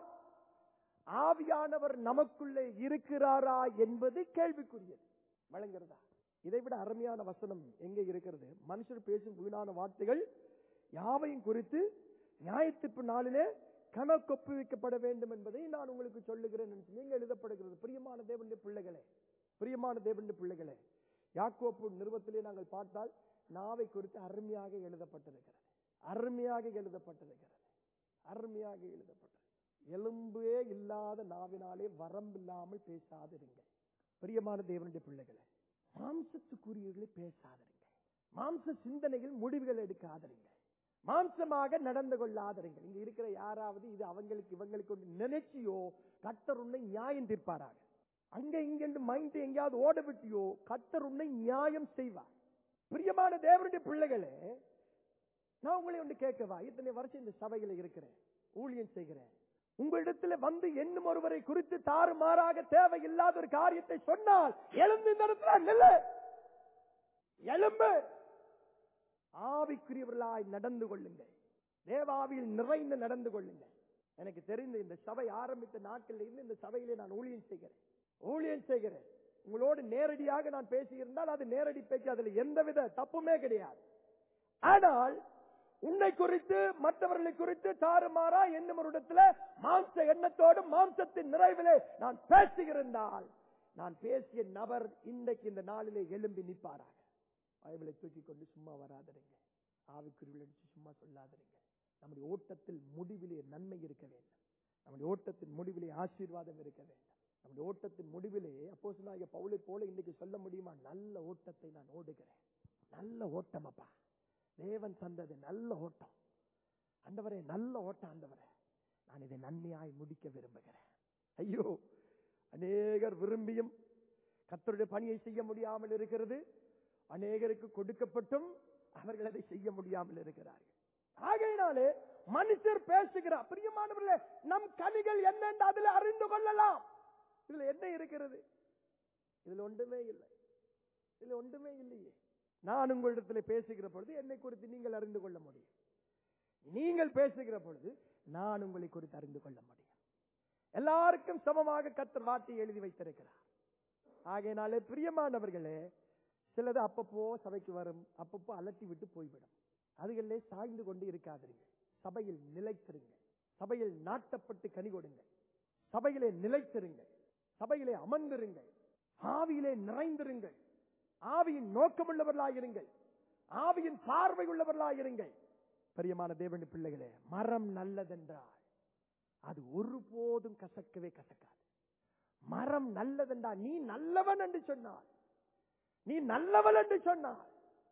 ஆவியானவர் நமக்குள்ளே இருக்கிறாரா என்பது கேள்விக்குரியது வழங்குறதா இதை விட அருமையான வசனம் எங்கே இருக்கிறது மனுஷர் பேசும் வீணான வார்த்தைகள் யாவையும் குறித்து நியாயத்திற்பு நாளிலே கணக்கொப்பு வைக்கப்பட வேண்டும் என்பதை நான் உங்களுக்கு சொல்லுகிறேன் என்று நீங்க எழுதப்படுகிறது பிரியமான தேவனுடைய பிள்ளைகளே பிரியமான தேவனுடைய பிள்ளைகளே யாக்கோப்பு நிறுவத்திலே நாங்கள் பார்த்தால் நாவை குறித்து அருமையாக எழுதப்பட்டிருக்கிறது அருமையாக எழுதப்பட்டிருக்கிறது அருமையாக எழுதப்பட்டது எலும்பே இல்லாத நாவினாலே வரம்பில்லாமல் பேசாதிருங்கள் பிரியமான தேவனுடைய பிள்ளைகளே மாம்சத்துக்குரியவர்களை பேசாதிருங்கள் மாம்ச சிந்தனைகள் முடிவுகள் எடுக்காதிருங்கள் மாம்சமாக நடந்து கொள்ளாதிருங்கள் இங்க இருக்கிற யாராவது இது அவங்களுக்கு இவங்களுக்கு ஒன்று நினைச்சியோ கத்தர் உன்னை நியாயம் தீர்ப்பாராக அங்க இங்க மைண்ட் எங்கேயாவது ஓட விட்டியோ கத்தர் உன்னை நியாயம் செய்வார் பிரியமான தேவனுடைய பிள்ளைகளே நான் உங்களை ஒன்று கேட்கவா இத்தனை வருஷம் இந்த சபையில இருக்கிறேன் ஊழியம் செய்கிறேன் உங்களிடத்துல வந்து என்னும் ஒருவரை குறித்து தாறுமாறாக தேவையில்லாத ஒரு காரியத்தை சொன்னால் எழுந்து இந்த இடத்துல நில்லு எழும்பு ஆவிக்குரியவர்களாய் நடந்து கொள்ளுங்கள் தேவாவியில் நிறைந்து நடந்து கொள்ளுங்கள் எனக்கு தெரிந்த இந்த சபை ஆரம்பித்த நாட்களில் இருந்து இந்த சபையிலே நான் ஊழியம் செய்கிறேன் ஊழியம் செய்கிறேன் உங்களோடு நேரடியாக நான் பேசியிருந்தால் அது நேரடி பேச்சு அதுல எந்தவித தப்புமே கிடையாது ஆனால் உன்னை குறித்து மற்றவர்களை குறித்து தாறுமாறா என்னும் ஒரு இடத்துல மாம்ச எண்ணத்தோடு மாம்சத்தின் நிறைவிலே நான் பேசுகிறந்தால் நான் பேசிய நபர் இன்றைக்கு இந்த நாளிலே எழும்பி நிற்பாராக பைபிளை தூக்கி கொண்டு சும்மா வராதிருங்க ஆவிக்குறிகள் சும்மா சொல்லாதிருங்க நம்முடைய ஓட்டத்தில் முடிவிலே நன்மை இருக்க வேண்டும் நம்முடைய ஓட்டத்தின் முடிவிலே ஆசீர்வாதம் இருக்க வேண்டும் நம்முடைய ஓட்டத்தின் முடிவிலே அப்போஸ் பவுலை போல இன்னைக்கு சொல்ல முடியுமா நல்ல ஓட்டத்தை நான் ஓடுகிறேன் நல்ல ஓட்டம் அப்பா தேவன் தந்தது நல்ல ஓட்டம் ஆண்டவரே நல்ல ஓட்டம் ஆண்டவரே நான் இதை நன்மையாய் முடிக்க விரும்புகிறேன் ஐயோ அநேகர் விரும்பியும் கர்த்தருடைய பணியை செய்ய முடியாமல் இருக்கிறது அநேகருக்கு கொடுக்கப்பட்டும் அவர்கள் அதை செய்ய முடியாமல் இருக்கிறார்கள் ஆகையினாலே மனுஷர் பேசுகிறார் பிரியமானவர்களே நம் கனிகள் என்னென்று அதில் அறிந்து கொள்ளலாம் இதுல என்ன இருக்கிறது இதுல ஒன்றுமே இல்லை இதுல ஒன்றுமே இல்லையே நான் உங்களிடத்தில் பேசுகிற பொழுது என்னை குறித்து நீங்கள் அறிந்து கொள்ள முடியும் நீங்கள் பேசுகிற பொழுது நான் உங்களை குறித்து அறிந்து கொள்ள முடியும் எல்லாருக்கும் சமமாக கத்தர் வார்த்தையை எழுதி வைத்திருக்கிறார் ஆகையினாலே பிரியமானவர்களே சிலது அப்பப்போ சபைக்கு வரும் அப்பப்போ அலட்டி விட்டு போய்விடும் அதுகளிலே சாய்ந்து கொண்டு இருக்காதிருங்க சபையில் நிலைத்திருங்க சபையில் நாட்டப்பட்டு கனி கொடுங்க சபையிலே நிலைத்திருங்க சபையிலே அமர்ந்திருங்கள் ஆவியிலே நிறைந்திருங்கள் ஆவியின் நோக்கமுள்ளவர்களாயிருங்கள் ஆவியின் பார்வை உள்ளவர்களாயிருங்கள் பிரியமான தேவனுடைய பிள்ளைகளே மரம் நல்லதென்றால் அது ஒருபோதும் கசக்கவே கசக்காது மரம் நல்லதென்றால் நீ நல்லவன் என்று சொன்னார் நீ நல்லவன் என்று சொன்னார்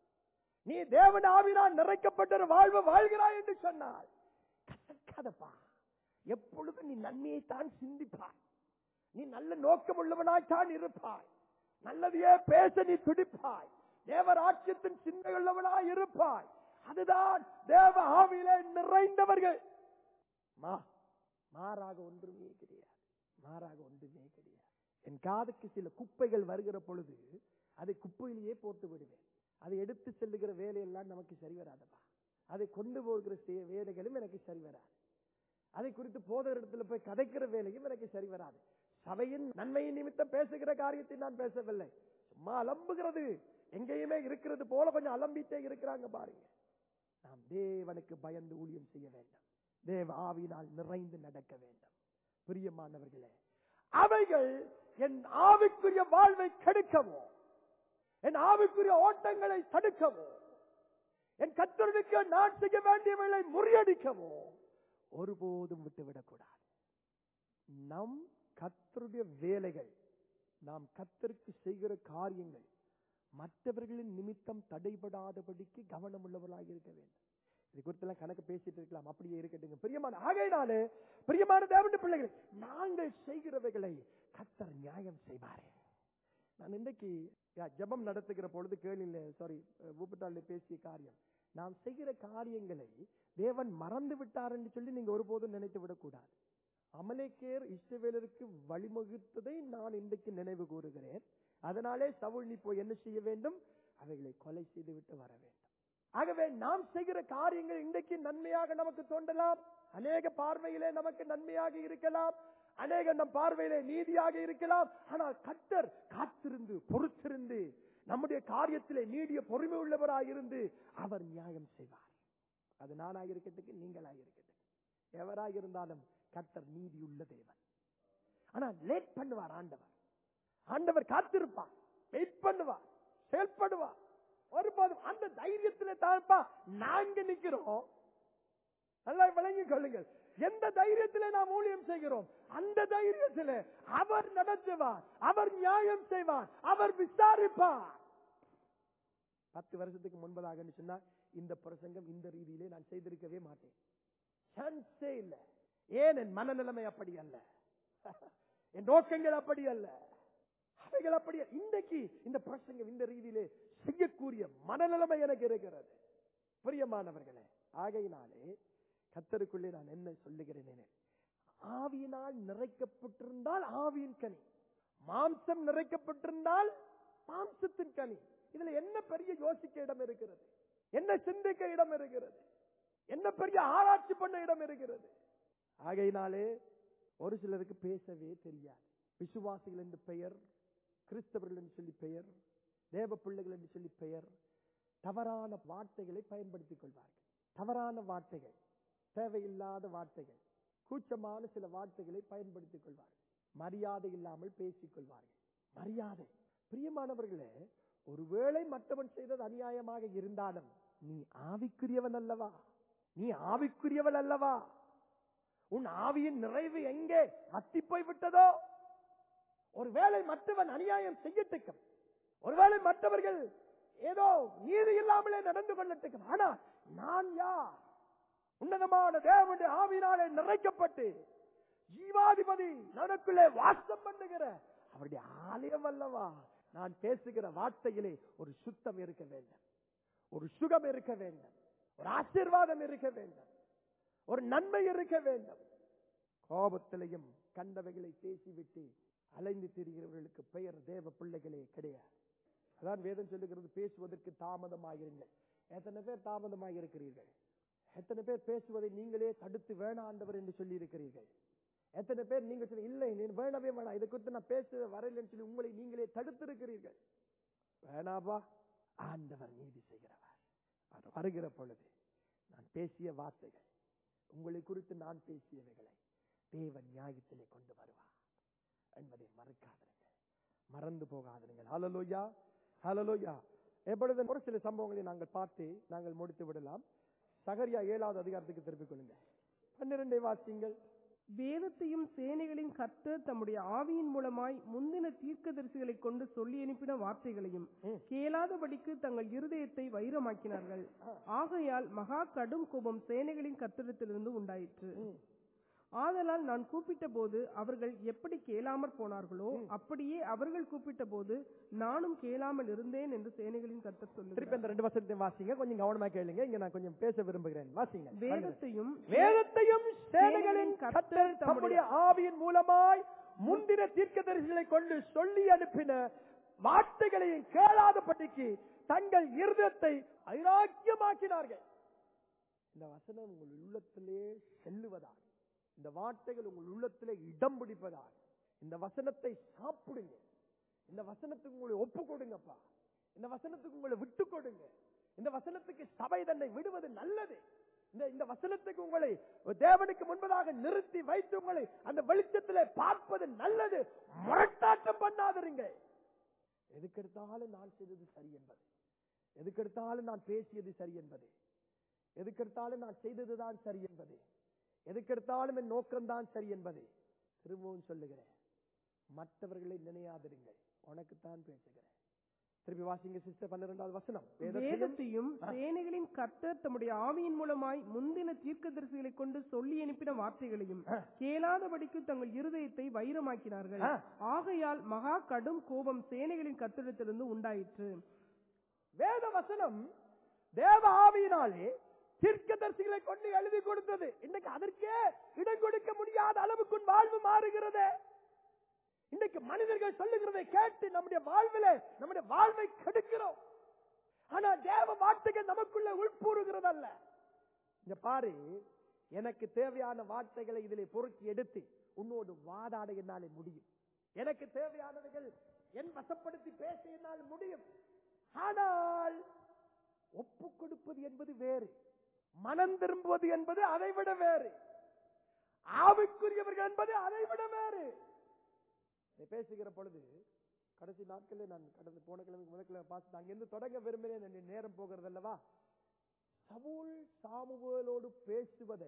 நீ தேவன் ஆவினால் நிறைக்கப்பட்ட ஒரு வாழ்வு வாழ்கிறாய் என்று சொன்னால் கசக்காதப்பா எப்பொழுதும் நீ நன்மையைத்தான் சிந்திப்பாய் நீ நல்ல நோக்கம் உள்ளவனாய்த்தான் இருப்பாய் நல்லதையே பேச நீ துடிப்பாய் தேவராட்சியத்தின் சிந்தையுள்ளவனாய் இருப்பாய் அதுதான் தேவ ஆவியிலே நிறைந்தவர்கள் மா மாறாக ஒன்றுமே கிடையாது மாறாக ஒன்றுமே கிடையாது என் காதுக்கு சில குப்பைகள் வருகிற பொழுது அதை குப்பையிலேயே போட்டு விடுவேன் அதை எடுத்து செல்லுகிற வேலையெல்லாம் நமக்கு சரி வராதப்பா அதை கொண்டு போகிற செய- வேலைகளும் எனக்கு சரி வராது அதை குறித்து போத இடத்துல போய் கதைக்கிற வேலையும் எனக்கு சரி வராது சபையின் நன்மையின் நிமித்தம் பேசுகிற காரியத்தை நான் பேசவில்லை சும்மா அலம்புகிறது எங்கேயுமே இருக்கிறது போல கொஞ்சம் அலம்பிட்டே இருக்கிறாங்க பாருங்க நாம் தேவனுக்கு பயந்து ஊழியம் செய்ய வேண்டும் தேவ ஆவியினால் நிறைந்து நடக்க வேண்டும் பிரியமானவர்களே அவைகள் என் ஆவிக்குரிய வாழ்வை கெடுக்கவோ என் ஆவிக்குரிய ஓட்டங்களை தடுக்கவோ என் கத்தருக்கு நான் செய்ய வேண்டியவர்களை முறியடிக்கவோ ஒருபோதும் விட்டுவிடக்கூடாது நம் கத்தருடைய வேலைகள் நாம் கத்தருக்கு செய்கிற காரியங்கள் மற்றவர்களின் நிமித்தம் தடைபடாதபடிக்கு கவனம் உள்ளவர்களாக இருக்க வேண்டும் இது குறித்தெல்லாம் கணக்கு பேசிட்டு இருக்கலாம் அப்படியே இருக்கட்டுங்க பிரியமான ஆகையினாலே பிரியமான தேவனுடைய பிள்ளைகள் நாங்கள் செய்கிறவைகளை கத்தர் நியாயம் செய்வாரே நான் இன்றைக்கு யா, ஜெபம் நடத்துகிற பொழுது கேளில சாரி ஊப்பட்டாளி பேசிய காரியம் நாம் செய்கிற காரியங்களை தேவன் மறந்து விட்டார் என்று சொல்லி நீங்க ஒருபோதும் நினைத்து விடக்கூடாது அமலேக்கேர் இஸ்ரவேலருக்கு வழிவகுத்ததை நான் இன்றைக்கு நினைவு கூறுகிறேன் அதனாலே சவுல் நீ போய் என்ன செய்ய வேண்டும் அவைகளை கொலை செய்து விட்டு வர வேண்டும் ஆகவே நாம் செய்கிற காரியங்கள் இன்றைக்கு நன்மையாக நமக்கு தோன்றலாம் அநேக பார்வையிலே நமக்கு நன்மையாக இருக்கலாம் அநேக நம் பார்வையிலே நீதியாக இருக்கலாம் ஆனால் கத்தர் காத்திருந்து பொறுத்திருந்து நம்முடைய காரியத்திலே நீடிய பொறுமை உள்ளவராய் இருந்து அவர் நியாயம் செய்வார் அது நானாக இருக்கட்டும் நீங்களாக இருக்கட்டும் எவராக இருந்தாலும் கத்தர் நீதி உள்ள தேவன் ஆனா லேட் பண்ணுவார் ஆண்டவர் ஆண்டவர் காத்திருப்பார் வெயிட் பண்ணுவார் செயல்படுவார் ஒருபோதும் அந்த தைரியத்துல தான்ப்பா நாங்க நிக்கிறோம் நல்லா விளங்கிக் கொள்ளுங்கள் எந்த தைரியத்திலே நாம் ஊழியம் செய்கிறோம் அந்த தைரியத்திலே அவர் நடத்துவார் அவர் நியாயம் செய்வார் அவர் விசாரிப்பார் பத்து வருஷத்துக்கு முன்பதாக சொன்னா இந்த பிரசங்கம் இந்த ரீதியிலே நான் செய்திருக்கவே மாட்டேன் சான்ஸே இல்ல ஏன் என் மனநிலைமை அப்படி அல்ல என் நோக்கங்கள் அப்படி அல்ல அவைகள் அப்படி அல்ல. இன்றைக்கு இந்த பிரசங்கம் இந்த ரீதியிலே செய்யக்கூடிய மனநிலைமை எனக்கு இருக்கிறது பிரியமானவர்களே ஆகையினாலே கத்தருக்குள்ளே நான் என்ன சொல்லுகிறேன் எனில், ஆவியினால் நிறைக்கப்பட்டிருந்தால் ஆவியின் கனி மாம்சம் நிறைக்கப்பட்டிருந்தால் மாம்சத்தின் கனி இதுல என்ன பெரிய யோசிக்க இடம் இருக்கிறது என்ன சிந்திக்க இடம் இருக்கிறது என்ன பெரிய ஆராய்ச்சி பண்ண இடம் இருக்கிறது ஆகையினாலே ஒரு சிலருக்கு பேசவே தெரியாது விசுவாசிகள் என்று பெயர் கிறிஸ்தவர்கள் என்று சொல்லி பெயர் தேவ பிள்ளைகள் என்று சொல்லி பெயர் தவறான வார்த்தைகளை பயன்படுத்திக் கொள்வார்கள் தவறான வார்த்தைகள் தேவையில்லாத வார்த்தைகள் கூச்சமான சில வார்த்தைகளை பயன்படுத்திக் கொள்வார்கள் மரியாதை இல்லாமல் பேசிக் கொள்வார்கள் மரியாதை பிரியமானவர்களே ஒருவேளை மற்றவன் செய்தது அநியாயமாக இருந்தாலும் நீ ஆவிக்குரியவன் அல்லவா நீ ஆவிக்குரியவள் அல்லவா உன் ஆவியின் நிறைவு எங்கே அத்தி போய் விட்டதோ ஒருவேளை மற்றவன் அநியாயம் செய்யட்டுக்கும் ஒருவேளை மற்றவர்கள் ஏதோ நீதி இல்லாமலே நடந்து கொள்ளட்டுக்கும் ஆனா நான் யார் உன்னதமான தேவனுடைய ஆவினாலே நிறைக்கப்பட்டு ஜீவாதிபதி நமக்குள்ளே வாசம் பண்ணுகிற அவருடைய ஆலயம் அல்லவா நான் பேசுகிற வார்த்தையிலே ஒரு சுத்தம் இருக்க வேண்டும் ஒரு சுகம் இருக்க வேண்டும் ஒரு ஆசீர்வாதம் இருக்க வேண்டும் ஒரு நன்மை இருக்க வேண்டும் கோபத்திலையும் கண்டவைகளை பேசிவிட்டு அலைந்து திரிகிறவர்களுக்கு பெயர் தேவ பிள்ளைகளே கிடையாது அதான் வேதம் சொல்லுகிறது பேசுவதற்கு தாமதமாயிருங்கள் எத்தனை பேர் தாமதமாக இருக்கிறீர்கள் எத்தனை பேர் பேசுவதை நீங்களே தடுத்து வேணாண்டவர் என்று சொல்லி இருக்கிறீர்கள் எத்தனை பேர் நீங்க சொல்லி இல்லை நீ வேணவே வேணாம் இதை குறித்து நான் பேச வரலைன்னு சொல்லி உங்களை நீங்களே தடுத்து இருக்கிறீர்கள் வேணாபா ஆண்டவர் நீதி செய்கிறவர் அவர் வருகிற பொழுது நான் பேசிய வார்த்தைகள் உங்களை குறித்து நான் பேசியவைகளை தேவன் நியாயத்திலே கொண்டு வருவார் என்பதை மறக்காதிருங்கள் மறந்து போகாதிருங்கள் ஹalleluya ஹalleluya எப்பொழுது ஒரு சில சம்பவங்களை நாங்கள் பார்த்து நாங்கள் முடித்து விடலாம் சகரியா ஏழாவது அதிகாரத்துக்கு திருப்பிக் கொள்ளுங்கள் பன்னிரண்டை வாசிங்கள் வேதத்தையும் சேனைகளின் கர்த்தர் தம்முடைய ஆவியின் மூலமாய் முந்தின தீர்க்கதரிசிகளை கொண்டு சொல்லி அனுப்பின வார்த்தைகளையும் ம். கேளாதபடிக்கு தங்கள் இருதயத்தை வைரமாக்கினார்கள் ஆகையால் மகா கடும் கோபம் சேனைகளின் கர்த்தரிடத்திலிருந்து உண்டாயிற்று ம். ஆதலால் நான் கூப்பிட்ட போது அவர்கள் எப்படி கேளாமற் போனார்களோ அப்படியே அவர்கள் கூப்பிட்ட போது நானும் கேளாமல் இருந்தேன் என்று சேனைகளின் கர்த்தர் திருப்பி சொல்லுகிறார் அந்த ரெண்டு வசனத்தை வாசிங்க கொஞ்சம் கவனமா கேளுங்க இங்க நான் கொஞ்சம் பேச விரும்புகிறேன் வாசிங்க வேதத்தையும் வேதத்தையும் சேனைகளின் கர்த்தர் தம்முடைய ஆவியின் மூலமாய் முந்தின தீர்க்கதரிசிகளை கொண்டு சொல்லி அனுப்பின வார்த்தைகளையும் கேளாதபடிக்கு தங்கள் இருதயத்தை ஐராக்கியமாக்கினார்கள் இந்த வசனம் உங்கள் உள்ளத்திலே செல்லுவதாக இந்த வார்த்தைகள் உங்கள் உள்ளத்திலே இடம் பிடிப்பதாக இந்த வசனத்தை சாப்பிடுங்க இந்த வசனத்துக்கு உங்களை ஒப்பு கொடுங்கப்பா இந்த வசனத்துக்கு உங்களை விட்டு கொடுங்க இந்த வசனத்துக்கு சபை தன்னை விடுவது நல்லது இந்த இந்த வசனத்துக்கு உங்களை தேவனுக்கு முன்பதாக நிறுத்தி வைத்து உங்களை அந்த வெளிச்சத்திலே பார்ப்பது நல்லது முரட்டாட்டம் பண்ணாதிருங்க எதுக்கெடுத்தாலும் நான் செய்தது சரி என்பது எதுக்கெடுத்தாலும் நான் பேசியது சரி என்பது எதுக்கெடுத்தாலும் நான் செய்ததுதான் சரி என்பது எதுக்கெடுத்தாலும் என் நோக்கம்தான் சரி என்பது திரும்பவும் சொல்லுகிறேன் மற்றவர்களை நினையாதிருங்கள் உனக்குத்தான் பேசுகிறேன் திருப்பி வாசிங்க சிஸ்டர் பன்னிரெண்டாவது வசனம் வேதத்தையும் வேதத்தையும் சேனைகளின் கர்த்தர் தம்முடைய ஆவியின் மூலமாய் முந்தின தீர்க்கதரிசிகளை கொண்டு சொல்லி அனுப்பின வார்த்தைகளையும் கேளாதபடிக்கு தங்கள் இருதயத்தை வைரமாக்கினார்கள் ஆ. ஆகையால் மகா கடும் கோபம் சேனைகளின் கர்த்தரிடத்திலிருந்து உண்டாயிற்று வேத வசனம் தேவ ஆவியினாலே தீர்க்கதரிசிகளை கொண்டு எழுதி கொடுத்தது இன்னைக்கு அதற்கே இடம் கொடுக்க முடியாத அளவுக்கு உன் வாழ்வு மாறுகிறது இன்னைக்கு மனிதர்கள் சொல்லுகிறதை கேட்டு நம்முடைய வாழ்வில நம்முடைய வாழ்வை கெடுக்கிறோம் ஆனா தேவ வார்த்தைகள் நமக்குள்ள உட்பூறுகிறதல்ல இங்க பாரு எனக்கு தேவையான வார்த்தைகளை இதிலே பொறுக்கி எடுத்து உன்னோடு வாதாட என்னாலே முடியும் எனக்கு தேவையானவைகள் என் வசப்படுத்தி பேச என்னால் முடியும் ஆனால் ஒப்பு கொடுப்பது என்பது வேறு மனம் திரும்புவது என்பது அதை விட வேறு ஆவிக்குரியவர்கள் என்பது அதை விட வேறு இதை பேசுகிற பொழுது கடைசி நாட்களில் நான் கடந்த போன கிழமை முதற்கிழமை பார்த்து அங்கிருந்து தொடங்க விரும்பினேன் என் நேரம் போகிறது அல்லவா சவுல் சாமுவேலோடு பேசுவதை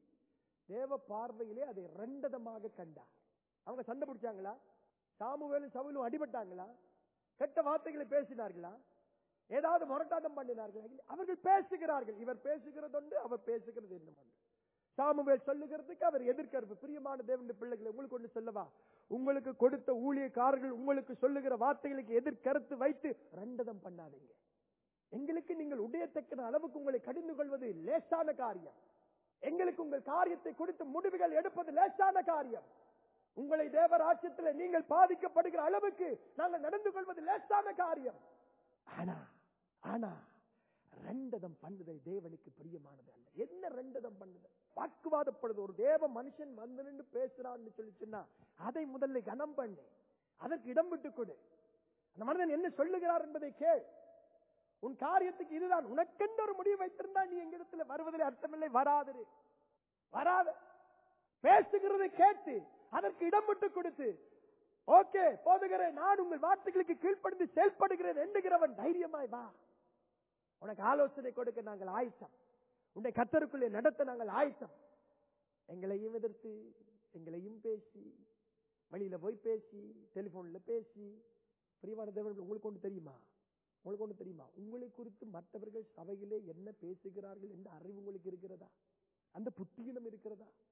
தேவ பார்வையிலே அதை ரெண்டதமாக கண்டார் அவங்க சண்டை பிடிச்சாங்களா சாமுவேலும் சவுலும் அடிபட்டாங்களா கெட்ட வார்த்தைகளை பேசினார்களா ஏதாவது முரட்டாட்டம் பண்ணினார்களா இல்லை. அவர்கள் பேசுகிறார்கள் இவர் பேசுகிறதொன்று அவர் பேசுகிறது என்ன ஒன்று சாமுவேல் சொல்லுகிறதுக்கு அவர் எதிர்க்கிறது பிரியமான தேவனுடைய பிள்ளைகளை உங்களுக்கு ஒன்று சொல்லவா உங்களுக்கு கொடுத்த ஊழியக்காரர்கள் உங்களுக்கு சொல்லுகிற வார்த்தைகளுக்கு எதிர்கருத்து வைத்து ரெண்டதம் பண்ணாதீங்க எங்களுக்கு நீங்கள் உடையத்தக்க அளவுக்கு உங்களை கடிந்து கொள்வது லேசான காரியம் எங்களுக்கு உங்கள் காரியத்தை குறித்து முடிவுகள் எடுப்பது லேசான காரியம் உங்களை தேவராட்சியத்தில் நீங்கள் பாதிக்கப்படுகிற அளவுக்கு நாங்கள் நடந்து கொள்வது லேசான காரியம் ஆனா ஆனா ரெண்டதம் பண்ணுதல் தேவனுக்கு பிரியமானது அல்ல என்ன ரெண்டதம் பண்ணுதல் வாக்குவாதப்படுது ஒரு தேவ மனுஷன் வந்து நின்று பேசுறான்னு சொல்லி சொன்னா அதை முதல்ல கனம் பண்ணு அதற்கு இடம் விட்டு கொடு அந்த மனிதன் என்ன சொல்லுகிறார் என்பதை கேள் உன் காரியத்துக்கு இதுதான் உனக்கென்று ஒரு முடிவு வைத்திருந்தா நீ எங்கிடத்துல வருவதில் அர்த்தமில்லை வராதிரு வராத பேசுகிறதை கேட்டு அதற்கு இடம் விட்டு கொடுத்து ஓகே போதுகிறேன் நான் உங்கள் வார்த்தைகளுக்கு கீழ்ப்படிந்து செயல்படுகிறேன் எண்ணுகிறவன் தைரியமாய் வா உனக்கு ஆலோசனை கொடுக்க நாங்கள் ஆயத்தம் உன்னை கத்தருக்குள்ளே நடத்த நாங்கள் ஆயத்தம் எங்களையும் எதிர்த்து எங்களையும் பேசி வழியில போய் பேசி டெலிபோன்ல பேசி பிரியமான தேவன் உங்களுக்கு ஒன்று தெரியுமா உங்களுக்கு ஒன்று தெரியுமா உங்களை குறித்து மற்றவர்கள் சபையிலே என்ன பேசுகிறார்கள் என்ற அறிவு உங்களுக்கு இருக்கிறதா அந்த புத்தியினம் இருக்கிறதா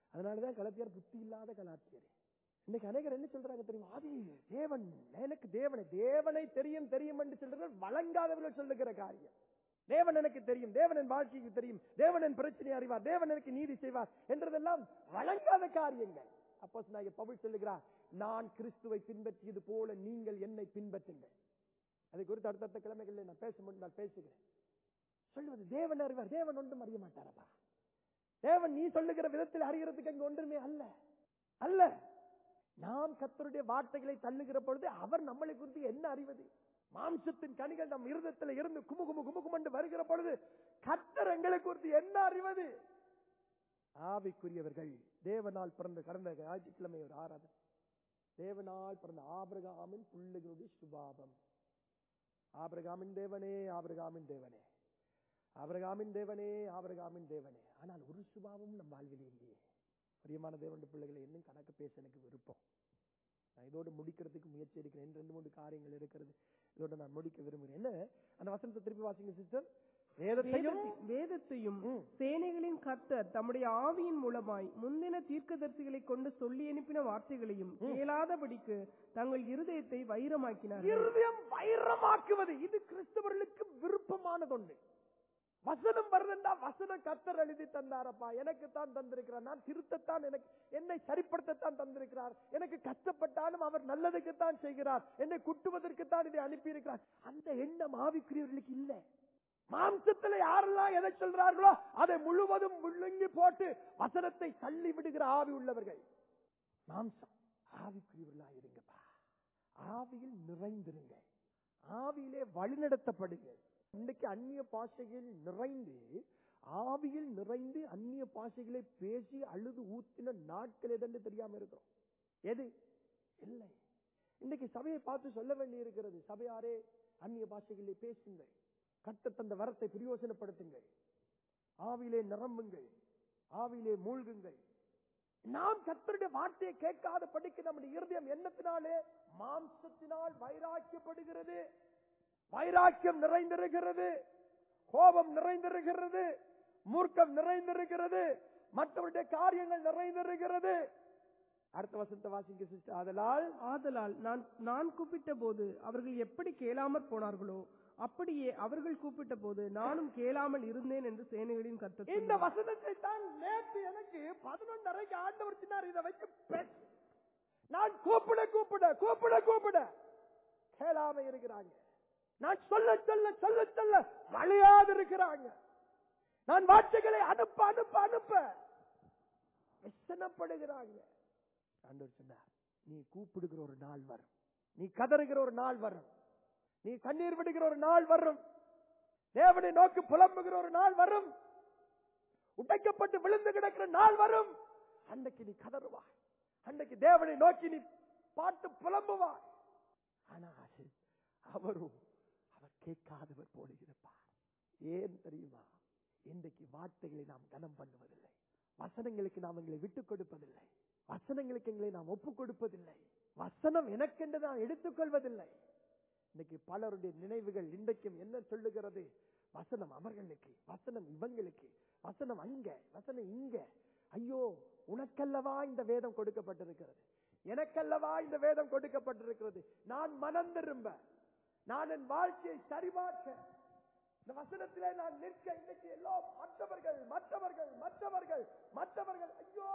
அதனாலதான் கலாத்தியார் புத்தி இல்லாத கலாத்தியர் இன்னைக்கு அநேகர் என்ன சொல்றாங்க தெரியுமா ஆதி தேவன் எனக்கு தேவனை தேவனை தெரியும் தெரியும் என்று சொல்றவர்கள் வழங்காதவர்கள் சொல்லுகிற காரியம் தேவன் எனக்கு தெரியும் தேவன் என் வாழ்க்கைக்கு தெரியும் தேவன் என் பிரச்சனை அறிவார் தேவன் எனக்கு நீதி செய்வார் என்றதெல்லாம் வழங்காத காரியங்கள் அப்போ நான் பவுல் சொல்லுகிறார் நான் கிறிஸ்துவை பின்பற்றியது போல நீங்கள் என்னை பின்பற்றுங்கள் அதை குறித்து அடுத்தடுத்த கிழமைகளில் நான் பேச முடிந்தால் பேசுகிறேன் சொல்லுவது தேவன் அறிவார் தேவன் ஒன்றும் அறிய மாட்டாரப்பா தேவன் நீ சொல்லுகிற விதத்தில் அறிகிறதுக்கு அங்க ஒன்றுமே அல்ல அல்ல நாம் கத்தருடைய வார்த்தைகளை தள்ளுகிற பொழுது அவர் நம்மளை குறித்து என்ன அறிவது மாம்சத்தின் கனிகள் நம் இருதத்தில் இருந்து குமு குமு குமு குமண்டு வருகிற பொழுது கத்தர் எங்களை குறித்து என்ன அறிவது ஆவிக்குரியவர்கள் தேவனால் பிறந்த கடந்த ஞாயிற்றுக்கிழமை ஒரு ஆராதனை தேவனால் பிறந்த ஆபிரகாமின் பிள்ளைகளுடைய சுபாவம் ஆபிரகாமின் தேவனே ஆபிரகாமின் தேவனே ஆபிரகாமின் தேவனே ஆபிரகாமின் தேவனே ஆனால் ஒரு சுபாவமும் நம் வாழ்விலே இல்லையே பிரியமான தேவனுடைய பிள்ளைகளை இன்னும் கணக்கு பேச எனக்கு விருப்பம் நான் இதோடு முடிக்கிறதுக்கு முயற்சி எடுக்கிறேன் ரெண்டு மூணு காரியங்கள் இருக்கிறது இதோட நான் முடிக்க விரும்புகிறேன் என்ன அந்த வசனத்தை திருப்பி வாசிங்க சிஸ்டர் வேதத்தையும் வேதத்தை- வேதத்தையும் ம். சேனைகளின் கர்த்தர் தம்முடைய ஆவியின் மூலமாய் முந்தின தீர்க்கதரிசிகளை கொண்டு சொல்லி அனுப்பின வார்த்தைகளையும் கேளாதபடிக்கு தங்கள் இருதயத்தை வைரமாக்கினார் இருதயம் வைரமாக்குவது இது கிறிஸ்தவர்களுக்கு விருப்பமானதொன்று வசனம் வருதுண்டா வசனம் கத்தர் எழுதி தந்தாரப்பா எனக்கு தான் தந்திருக்கிறார் நான் திருத்தத்தான் எனக்கு என்னை சரிப்படுத்தத்தான் தந்திருக்கிறார் எனக்கு கஷ்டப்பட்டாலும் அவர் நல்லதுக்குத்தான் செய்கிறார் என்னை குட்டுவதற்குத்தான் இதை அனுப்பி இருக்கிறார் அந்த எண்ணம் ஆவிக்குரியவர்களுக்கு இல்ல மாம்சத்துல யாரெல்லாம் எதை சொல்றார்களோ அதை முழுவதும் முழுங்கி போட்டு வசனத்தை தள்ளி விடுகிற ஆவி உள்ளவர்கள் மாம்சம் ஆவிக்குரியவர்களா இருங்கப்பா ஆவியில் நிறைந்திருங்க ஆவியிலே வழிநடத்தப்படுங்க இன்னைக்கு அந்நிய பாஷைகள் நிறைந்து ஆவியில் நிறைந்து அந்நிய பாஷைகளை பேசி அழுது ஊத்தின நாட்கள் எதென்று தெரியாம இருக்கிறோம் எது இல்லை இன்னைக்கு சபையை பார்த்து சொல்ல வேண்டி இருக்கிறது சபையாரே அந்நிய பாஷைகளை பேசுங்கள் கட்ட தந்த வரத்தை பிரயோசனப்படுத்துங்கள் ஆவியிலே நிரம்புங்கள் ஆவியிலே மூழ்குங்கள் நாம் கத்தருடைய வார்த்தையை கேட்காத படிக்க நம்முடைய இருதயம் எண்ணத்தினாலே மாம்சத்தினால் வைராக்கியப்படுகிறது வைராக்கியம் நிறைந்திருக்கிறது கோபம் நிறைந்திருக்கிறது மூர்க்கம் நிறைந்திருக்கிறது மற்றவருடைய காரியங்கள் நிறைந்திருக்கிறது அடுத்த வசனத்தை வாசிங்க சிஸ்டர் அதனால் ஆதலால் நான் நான் கூப்பிட்ட போது அவர்கள் எப்படி கேளாமற் போனார்களோ அப்படியே அவர்கள் கூப்பிட்ட போது நானும் கேளாமல் இருந்தேன் என்று சேனைகளின் கர்த்தர் இந்த சொன்னார். வசனத்தை தான் நேற்று எனக்கு பதினொன்றரைக்கு ஆண்டவர் சொன்னார் இதை வச்சு பேசு. நான் கூப்பிட கூப்பிட கூப்பிட கூப்பிட கேளாம இருக்கிறாங்க நான் சொல்ல சொல்ல சொல்ல சொல்ல வழியாது இருக்கிறாங்க நான் வார்த்தைகளை அனுப்ப அனுப்ப அனுப்ப விசனப்படுகிறாங்க ஆண்டவர் சொன்னார் நீ கூப்பிடுகிற ஒரு நாள் வரும் நீ கதறுகிற ஒரு நாள் வரும் நீ கண்ணீர் விடுகிற ஒரு நாள் வரும் தேவனை நோக்கி புலம்புகிற ஒரு நாள் வரும் உடைக்கப்பட்டு விழுந்து கிடக்கிற நாள் வரும் அன்னைக்கு நீ கதறுவாய் அன்னைக்கு தேவனை நோக்கி நீ பாட்டு புலம்புவாய் ஆனால் அவரும் அவர் கேட்காதவர் போல இருப்பார் ஏன் தெரியுமா இன்றைக்கு வார்த்தைகளை நாம் கனம் பண்ணுவதில்லை வசனங்களுக்கு நாம் எங்களை விட்டுக் கொடுப்பதில்லை வசனங்களுக்கு எங்களை நாம் ஒப்புக் கொடுப்பதில்லை வசனம் எனக்கென்று நான் எடுத்துக்கொள்வதில்லை இன்னைக்கு பலருடைய நினைவுகள் இன்றைக்கும் என்ன சொல்லுகிறது வசனம் அவர்களுக்கு வசனம் இவங்களுக்கு வசனம் அங்க வசனம் இங்க ஐயோ உனக்கல்லவா இந்த வேதம் கொடுக்கப்பட்டிருக்கிறது எனக்கல்லவா இந்த வேதம் கொடுக்கப்பட்டிருக்கிறது நான் மனம் திரும்ப நான் என் வாழ்க்கையை சரிபார்க்க இந்த வசனத்திலே நான் நிற்க இன்னைக்கு எல்லாம் மற்றவர்கள் மற்றவர்கள் மற்றவர்கள் மற்றவர்கள் ஐயோ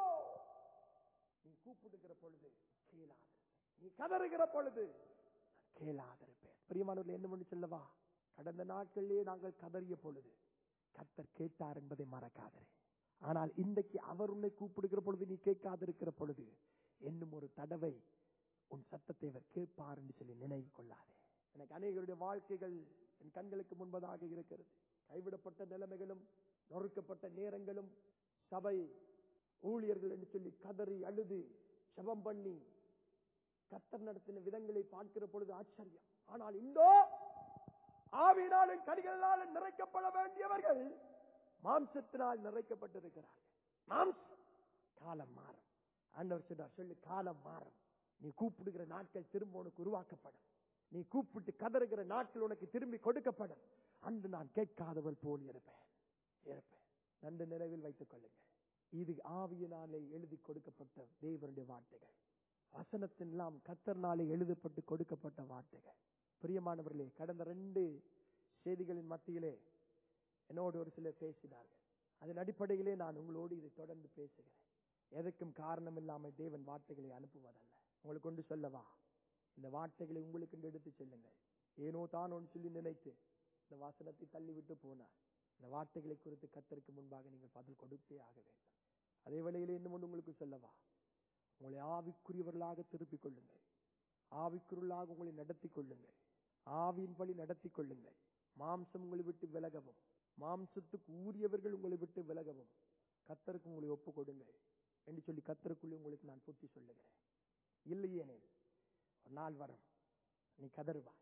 நீ கூப்பிடுகிற பொழுது கேளாது நீ கதறுகிற பொழுது நான் கேளாதிருப்பேன் பிரியமானவர்கள் என்ன பண்ணி சொல்லவா கடந்த நாட்களிலே நாங்கள் கதறிய பொழுது கர்த்தர் கேட்டார் என்பதை மறக்காதே ஆனால் இன்றைக்கு அவர் உன்னை கூப்பிடுகிற பொழுது நீ கேட்காதிருக்கிற பொழுது என்னும் ஒரு தடவை உன் சத்தத்தை அவர் கேட்பார் என்று சொல்லி நினைவு கொள்ளாதே எனக்கு அநேகருடைய வாழ்க்கைகள் என் கண்களுக்கு முன்பதாக இருக்கிறது கைவிடப்பட்ட நிலைமைகளும் நொறுக்கப்பட்ட நேரங்களும் சபை ஊழியர்கள் என்று சொல்லி கதறி அழுது ஜெபம் பண்ணி கத்தர் நடத்தின விதங்களை பார்க்கிற பொழுது ஆச்சரியம் ஆனால் இந்தோ ஆவியினாலும் கனிகளாலும் நிறைக்கப்பட வேண்டியவர்கள் மாம்சத்தினால் நிறைக்கப்பட்டிருக்கிறார்கள் மாம்சம் காலம் மாறும் ஆண்டவர் சொன்னார் சொல்லு காலம் மாறும் நீ கூப்பிடுகிற நாட்கள் திரும்ப உனக்கு உருவாக்கப்படும் நீ கூப்பிட்டு கதறுகிற நாட்கள் உனக்கு திரும்பி கொடுக்கப்படும் அன்று நான் கேட்காதவள் போல் இருப்பேன் இருப்பேன் நன்று நினைவில் வைத்துக் கொள்ளுங்கள் இது ஆவியினாலே எழுதி கொடுக்கப்பட்ட தேவனுடைய வார்த்தைகள் வசனத்தினெல்லாம் கத்தர்னாலே எழுதப்பட்டு கொடுக்கப்பட்ட வார்த்தைகள் பிரியமானவர்களே கடந்த ரெண்டு செய்திகளின் மத்தியிலே என்னோடு ஒரு சிலர் பேசினார்கள் அதன் அடிப்படையிலே நான் உங்களோடு இதை தொடர்ந்து பேசுகிறேன் எதற்கும் காரணம் இல்லாமல் தேவன் வார்த்தைகளை அனுப்புவதல்ல உங்களுக்கு கொண்டு சொல்லவா இந்த வார்த்தைகளை உங்களுக்கு எடுத்து செல்லுங்கள் ஏனோ தான் ஒன்று சொல்லி நினைத்து இந்த வாசனத்தை தள்ளிவிட்டு போனார் இந்த வார்த்தைகளை குறித்து கத்தருக்கு முன்பாக நீங்கள் பதில் கொடுத்தே ஆக வேண்டும் அதே வேளையிலே இன்னும் ஒன்று உங்களுக்கு சொல்லவா உங்களை ஆவிக்குரியவர்களாக திருப்பிக் கொள்ளுங்கள் ஆவிக்குரியவர்களாக உங்களை நடத்திக் கொள்ளுங்கள் ஆவியின் வழி நடத்திக் கொள்ளுங்கள் மாம்சம் உங்களை விட்டு விலகவும் மாம்சத்துக்கு ஊறியவர்கள் உங்களை விட்டு விலகவும் கத்தருக்கு உங்களை ஒப்பு கொடுங்கள் என்று சொல்லி கத்தருக்குள்ளே உங்களுக்கு நான் புத்தி சொல்லுகிறேன் இல்லையேனேல் ஒரு நாள் வரும் நீ கதறுவாய்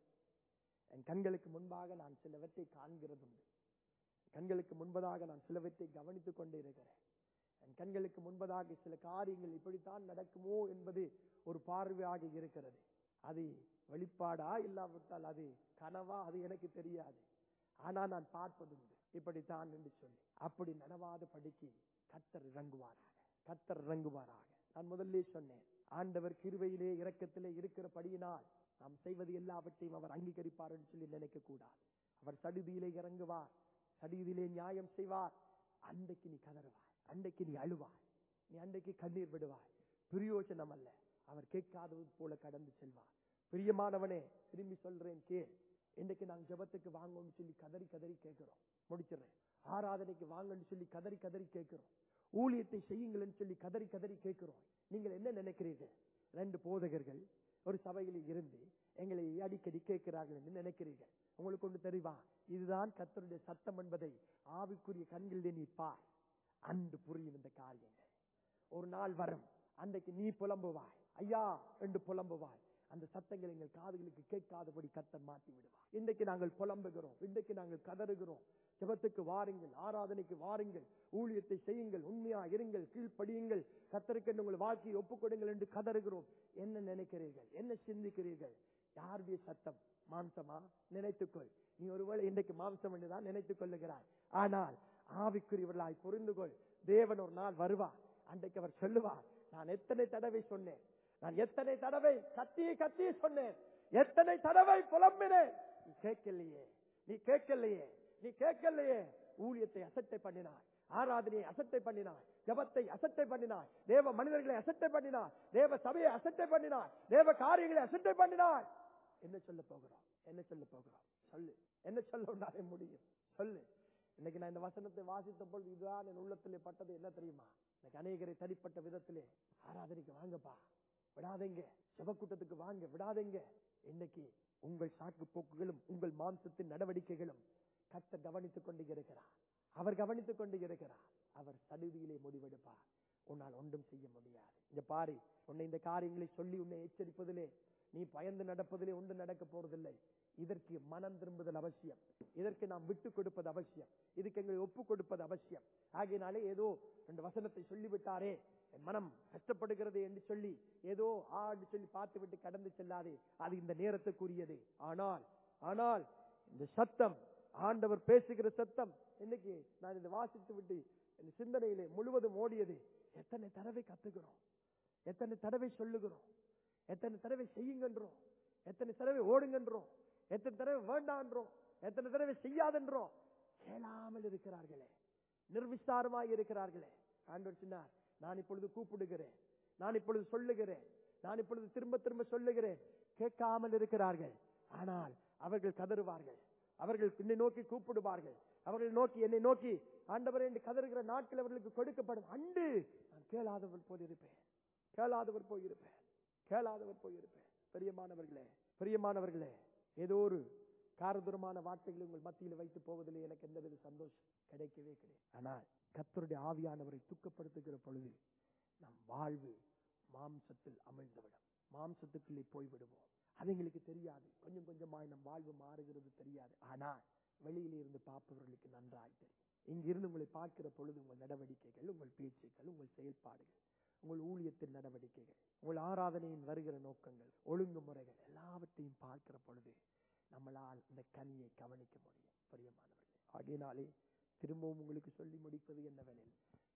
என் கண்களுக்கு முன்பாக நான் சிலவற்றை காண்கிறதுண்டு கண்களுக்கு முன்பதாக நான் சிலவற்றை கவனித்துக் கொண்டே இருக்கிறேன் என் கண்களுக்கு முன்பதாக சில காரியங்கள் இப்படித்தான் நடக்குமோ என்பது ஒரு பார்வையாக இருக்கிறது அது வெளிப்பாடா இல்லாவிட்டால் அது கனவா அது எனக்கு தெரியாது ஆனா நான் பார்ப்பதுண்டு இப்படித்தான் என்று சொல்லி அப்படி நனவாத படிக்கு கத்தர் இறங்குவாராக கத்தர் இறங்குவாராக நான் முதல்லே சொன்னேன் ஆண்டவர் கிருவையிலே இரக்கத்திலே இருக்கிறபடியினால் நாம் செய்வது எல்லாவற்றையும் அவர் அங்கீகரிப்பார் என்று சொல்லி நினைக்க கூடாது அவர் சடுதியிலே இறங்குவார் சடுதியிலே நியாயம் செய்வார் அன்றைக்கு நீ கதறுவாய் அன்றைக்கு நீ அழுவாய் நீ அன்றைக்கு கண்ணீர் விடுவாய் பிரயோஜனம் அல்ல அவர் கேட்காதது போல கடந்து செல்வார் பிரியமானவனே திரும்பி சொல்றேன் கேள் இன்னைக்கு நாங்க ஜெபத்துக்கு வாங்கன்னு சொல்லி கதறி கதறி கேட்கிறோம் முடிச்சிடுறேன் ஆராதனைக்கு வாங்கன்னு சொல்லி கதறி கதறி கேட்கிறோம் ஊழியத்தை செய்யுங்கள்னு சொல்லி கதறி கதறி கேட்கிறோம் நீங்கள் என்ன நினைக்கிறீர்கள் ரெண்டு போதகர்கள் ஒரு சபையில் இருந்து எங்களை அடிக்கடி கேட்கிறார்கள் என்று நினைக்கிறீர்கள் உங்களுக்கு ஒன்று தெரியுமா இதுதான் கத்தருடைய சத்தம் என்பதை ஆவிக்குரிய கண்களிலே நீ பார் அன்று புரியும் இந்த காரியங்கள் ஒரு நாள் வரும் அன்றைக்கு நீ புலம்புவாய் ஐயா என்று புலம்புவாய் அந்த சத்தங்கள் எங்கள் காதுகளுக்கு கேட்காதபடி கத்தர் மாற்றி விடுவார் இன்றைக்கு நாங்கள் புலம்புகிறோம் இன்றைக்கு நாங்கள் கதறுகிறோம் ஜெபத்துக்கு வாருங்கள் ஆராதனைக்கு வாருங்கள் ஊழியத்தை செய்யுங்கள் உண்மையா இருங்கள் கீழ்ப்படியுங்கள் கத்தருக்கு உங்கள் வாழ்க்கையை ஒப்புக்கொடுங்கள் என்று கதறுகிறோம் என்ன நினைக்கிறீர்கள் என்ன சிந்திக்கிறீர்கள் யாருடைய சத்தம் மாம்சமா நினைத்துக்கொள் நீ ஒருவேளை இன்றைக்கு மாம்சம் என்றுதான் நினைத்துக் கொள்ளுகிறாய் ஆனால் ஆவிக்குரியவர்களாய் புரிந்து கொள் தேவன் ஒரு நாள் வருவார் அன்றைக்கு அவர் சொல்லுவார் நான் எத்தனை தடவை சொன்னேன் நான் எத்தனை தடவை கத்தியை கத்தியை சொன்னேன் எத்தனை தடவை புலம்பினேன் நீ கேட்கலையே நீ கேட்கலையே நீ கேட்கலையே ஊழியத்தை அசட்டை பண்ணினாய் ஆராதனையை அசட்டை பண்ணினாய் ஜபத்தை அசட்டை பண்ணினாய் தேவ மனிதர்களை அசட்டை பண்ணினாய் தேவ சபையை அசட்டை பண்ணினாய் தேவ காரியங்களை அசட்டை பண்ணினாய் என்ன சொல்ல போகிறோம் என்ன சொல்ல போகிறோம் சொல்லு என்ன சொல்ல உன்னாலே முடியும் சொல்லு இன்னைக்கு நான் இந்த வசனத்தை வாசித்த பொழுது இதுதான் என் உள்ளத்திலே பட்டது என்ன தெரியுமா இன்னைக்கு அநேகரை தனிப்பட்ட விதத்திலே ஆராதனைக்கு வாங்கப்பா விடாதீங்க செவக்கூட்டத்துக்கு வாங்க விடாதீங்க இன்னைக்கு உங்கள் சாக்கு போக்குகளும் உங்கள் மாம்சத்தின் நடவடிக்கைகளும் கத்த கவனித்துக் கொண்டு இருக்கிறார் அவர் கவனித்துக் கொண்டு இருக்கிறார் அவர் சடுதியிலே முடிவெடுப்பார் உன்னால் ஒன்றும் செய்ய முடியாது இங்க பாரு உன்னை இந்த காரியங்களை சொல்லி உன்னை எச்சரிப்பதிலே நீ பயந்து நடப்பதிலே ஒன்று நடக்க போறதில்லை இதற்கு மனம் திரும்புதல் அவசியம் இதற்கு நாம் விட்டு கொடுப்பது அவசியம் இதுக்கு எங்களை ஒப்பு கொடுப்பது அவசியம் ஆகையினாலே ஏதோ ரெண்டு வசனத்தை சொல்லிவிட்டாரே என் மனம் கஷ்டப்படுகிறது என்று சொல்லி ஏதோ ஆ என்று சொல்லி பார்த்து விட்டு கடந்து செல்லாதே அது இந்த நேரத்துக்குரியது ஆனால் ஆனால் இந்த சத்தம் ஆண்டவர் பேசுகிற சத்தம் இன்னைக்கு நான் இதை வாசித்து விட்டு என் சிந்தனையிலே முழுவதும் ஓடியது எத்தனை தடவை கத்துக்கிறோம் எத்தனை தடவை சொல்லுகிறோம் எத்தனை தடவை செய்யுங்கன்றோம் எத்தனை தடவை ஓடுங்கன்றோம் எத்தனை தடவை வேண்டான்றோம் எத்தனை தடவை செய்யாதன்றோம் கேளாமல் இருக்கிறார்களே நிர்விசாரமாய் இருக்கிறார்களே ஆண்டவர் சொன்னார் நான் இப்பொழுது கூப்பிடுகிறேன் நான் இப்பொழுது சொல்லுகிறேன் நான் இப்பொழுது திரும்ப திரும்ப சொல்லுகிறேன் கேட்காமல் இருக்கிறார்கள் ஆனால் அவர்கள் கதறுவார்கள் அவர்கள் என்னை நோக்கி கூப்பிடுவார்கள் அவர்கள் நோக்கி என்னை நோக்கி ஆண்டவரே என்று கதறுகிற நாட்கள் அவர்களுக்கு கொடுக்கப்படும் அண்டு நான் கேளாதவர் போய் இருப்பேன் கேளாதவர் போய் இருப்பேன் கேளாதவர் போய் இருப்பேன் பிரியமானவர்களே பிரியமானவர்களே ஏதோ ஒரு காரதுரமான வார்த்தைகளை உங்கள் மத்தியில் வைத்து போவதில் எனக்கு எந்தவித சந்தோஷம் கிடைக்கவே கிடையாது ஆனால் கத்தருடைய ஆவியானவரை துக்கப்படுத்துகிற பொழுது நம் வாழ்வு மாம்சத்தில் அமிழ்ந்துவிடும் மாம்சத்துக்குள்ளே போய்விடுவோம் அது எங்களுக்கு தெரியாது கொஞ்சம் கொஞ்சமாய் நம் வாழ்வு மாறுகிறது தெரியாது ஆனால் வெளியில இருந்து பார்ப்பவர்களுக்கு நன்றாய் தெரியும் இங்கிருந்து உங்களை பார்க்கிற பொழுது உங்கள் நடவடிக்கைகள் உங்கள் பேச்சுக்கள் உங்கள் செயல்பாடுகள் உங்கள் ஆலயத்தின் நடவடிக்கைகள் உங்கள் ஆராதனையின் வருகிற நோக்கங்கள் ஒழுங்குமுறைகள் எல்லாவற்றையும் பார்க்கிற பொழுது நம்மளால் இந்த கனியை கவனிக்க முடியும் பிரியமானவர்களே ஆகையினாலே திரும்பவும் உங்களுக்கு சொல்லி முடிப்பது என்னவெனில்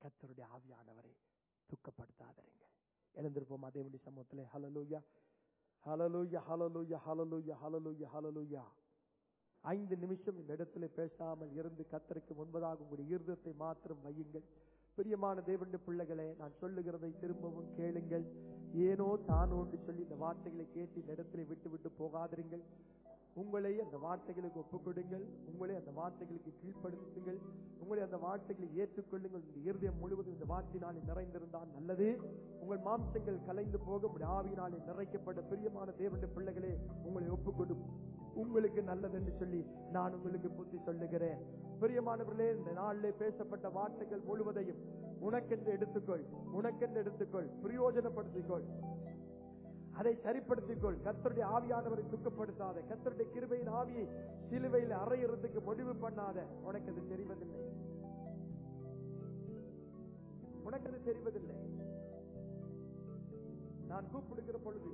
கர்த்தருடைய ஆவியானவரை துக்கப்படுத்தாதீங்க எழுந்திருப்போம் அதேபடி சமூகத்திலே hallelujah hallelujah hallelujah hallelujah hallelujah hallelujah ஐந்து நிமிஷம் இந்த இடத்துல பேசாமல் இருந்து கத்தருக்கு முன்பதாக உங்களுடைய இருதயத்தை மாத்திரம் வையுங்கள் பிரியமான தேவனுடைய பிள்ளைகளே நான் சொல்லுகிறதை திரும்பவும் கேளுங்கள் ஏனோ தானோ என்று சொல்லி இந்த வார்த்தைகளை கேட்டு இந்த இடத்துல விட்டு விட்டு போகாதிருங்கள் உங்களை அந்த வார்த்தைகளுக்கு ஒப்புக் கொடுங்கள் உங்களை அந்த வார்த்தைகளுக்கு கீழ்ப்படுத்துங்கள் உங்களை அந்த வார்த்தைகளை ஏற்றுக்கொள்ளுங்கள் உங்கள் இருதயம் முழுவதும் இந்த வார்த்தையினாலே நிறைந்திருந்தால் நல்லது உங்கள் மாம்சங்கள் கலைந்து போக உங்களுடைய ஆவியினாலே நிறைக்கப்பட்ட பிரியமான தேவனுடைய பிள்ளைகளே உங்களை ஒப்புக்கொடு உங்களுக்கு நல்லது என்று சொல்லி நான் உங்களுக்கு புத்தி சொல்லுகிறேன் பிரியமானவர்களே இந்த நாளிலே பேசப்பட்ட வார்த்தைகள் முழுவதையும் உனக்கென்று எடுத்துக்கொள் உனக்கென்று எடுத்துக்கொள் பிரயோஜனப்படுத்திக்கொள் அதை சரிப்படுத்திக்கொள் கத்தருடைய ஆவியானவரை துக்கப்படுத்தாத கத்தருடைய கிருபையின் ஆவியை சிலுவையில் அறையிறதுக்கு முடிவு பண்ணாத உனக்கு அது தெரிவதில்லை உனக்கு அது தெரிவதில்லை நான் கூப்பிடுகிற பொழுது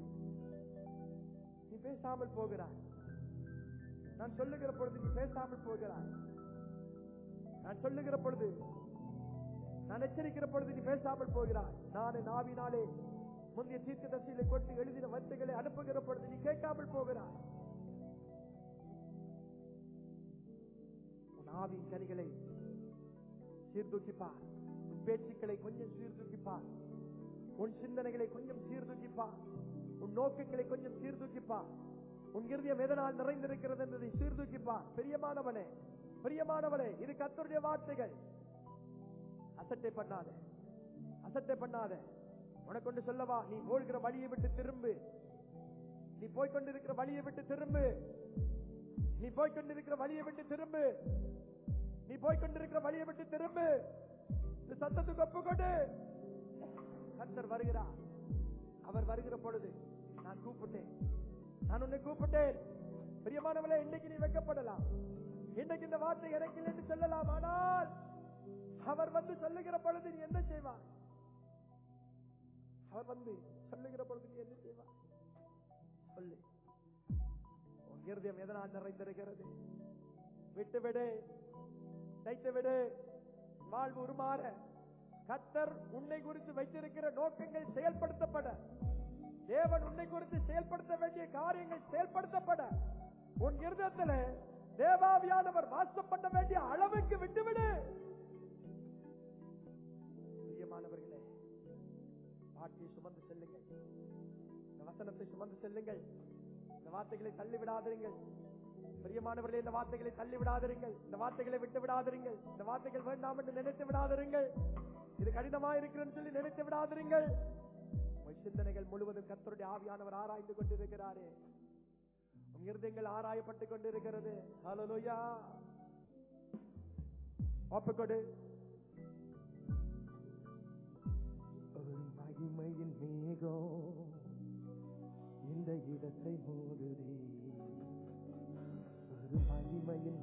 நீ பேசாமல் போகிறாய் நான் சொல்லுகிற பொழுது நீ பேசாமல் போகிறாய் நான் சொல்லுகிற பொழுது நான் எச்சரிக்கிற பொழுது நீ பேசாமல் போகிறாய் நான் என் ஆவினாலே முந்தைய தீர்க்க தசையில கொண்டு எழுதின வார்த்தைகளை அனுப்புகிற பொழுது நீ கேட்காமல் போகிறாய் உன் ஆவின் கனிகளை சீர்தூக்கிப்பார் உன் பேச்சுக்களை கொஞ்சம் சீர்தூக்கிப்பார் உன் சிந்தனைகளை கொஞ்சம் சீர்தூக்கிப்பார் உன் நோக்கங்களை கொஞ்சம் சீர்தூக்கிப்பார் உன் இருதயம் எதனால் நிறைந்திருக்கிறது என்பதை சீர்தூக்கிப்பார் பிரியமானவனே பிரியமானவனே இது கத்தருடைய வார்த்தைகள் அசட்டை பண்ணாத அசட்டை பண்ணாத உனக்கு ஒன்று சொல்லவா நீ போகிற வழியை விட்டு திரும்பு நீ போய்கொண்டிருக்கிற வழியை விட்டு திரும்பு நீ போய்கொண்டிருக்கிற வழியை விட்டு திரும்பு நீ போய்கொண்டிருக்கிற வழியை விட்டு திரும்பு இந்த சத்தத்துக்கு ஒப்புக்கொண்டு கர்த்தர் வருகிறார் அவர் வருகிற பொழுது நான் கூப்பிட்டேன் நான் உன்னை கூப்பிட்டேன் பிரியமானவளே இன்னைக்கு நீ வைக்கப்படலாம் இன்னைக்கு இந்த வார்த்தை எனக்கு இல்லை என்று சொல்லலாம் ஆனால் அவர் வந்து சொல்லுகிற பொழுது நீ என்ன செய்வார் அவர் வந்து சொல்லுகிற பொழுது நீ என்ன செய்வார் சொல்லு உன் இருதயம் எதனால் நிறைந்திருக்கிறது விட்டு விடு தைத்து விடு வாழ்வு உருமாற கத்தர் உன்னை குறித்து வைத்திருக்கிற நோக்கங்கள் செயல்படுத்தப்பட தேவன் உன்னை குறித்து செயல்படுத்த வேண்டிய காரியங்கள் செயல்படுத்தப்பட உன் இருதயத்தில் தேவாவியானவர் வாசம் பண்ண வேண்டிய அளவுக்கு விட்டுவிடு பிரியமானவர்களே வார்த்தையை சுமந்து செல்லுங்கள் இந்த வசனத்தை சுமந்து செல்லுங்கள் இந்த வார்த்தைகளை தள்ளி விடாதிருங்கள் பிரியமானவர்களே இந்த வார்த்தைகளை தள்ளி விடாதிருங்கள் இந்த வார்த்தைகளை விட்டு விடாதிருங்கள் இந்த வார்த்தைகள் வேண்டாம் என்று நினைத்து விடாதிருங்கள் இது கடினமா இருக்கிறன்னு சொல்லி நினைத்து விடாதிருங்கள் உங்கள் சிந்தனைகள் முழுவதும் கத்தருடைய ஆவியானவர் ஆராய்ந்து கொண்டிருக்கிறாரே உங்க இருதயங்கள் ஆராயப்பட்டு கொண்டிருக்கிறது ஹalleluya ஒப்புக்கொடு ஒரு மகிமையின் மேகம் இந்த இடத்தை மூடுதே ஒரு மகிமையின்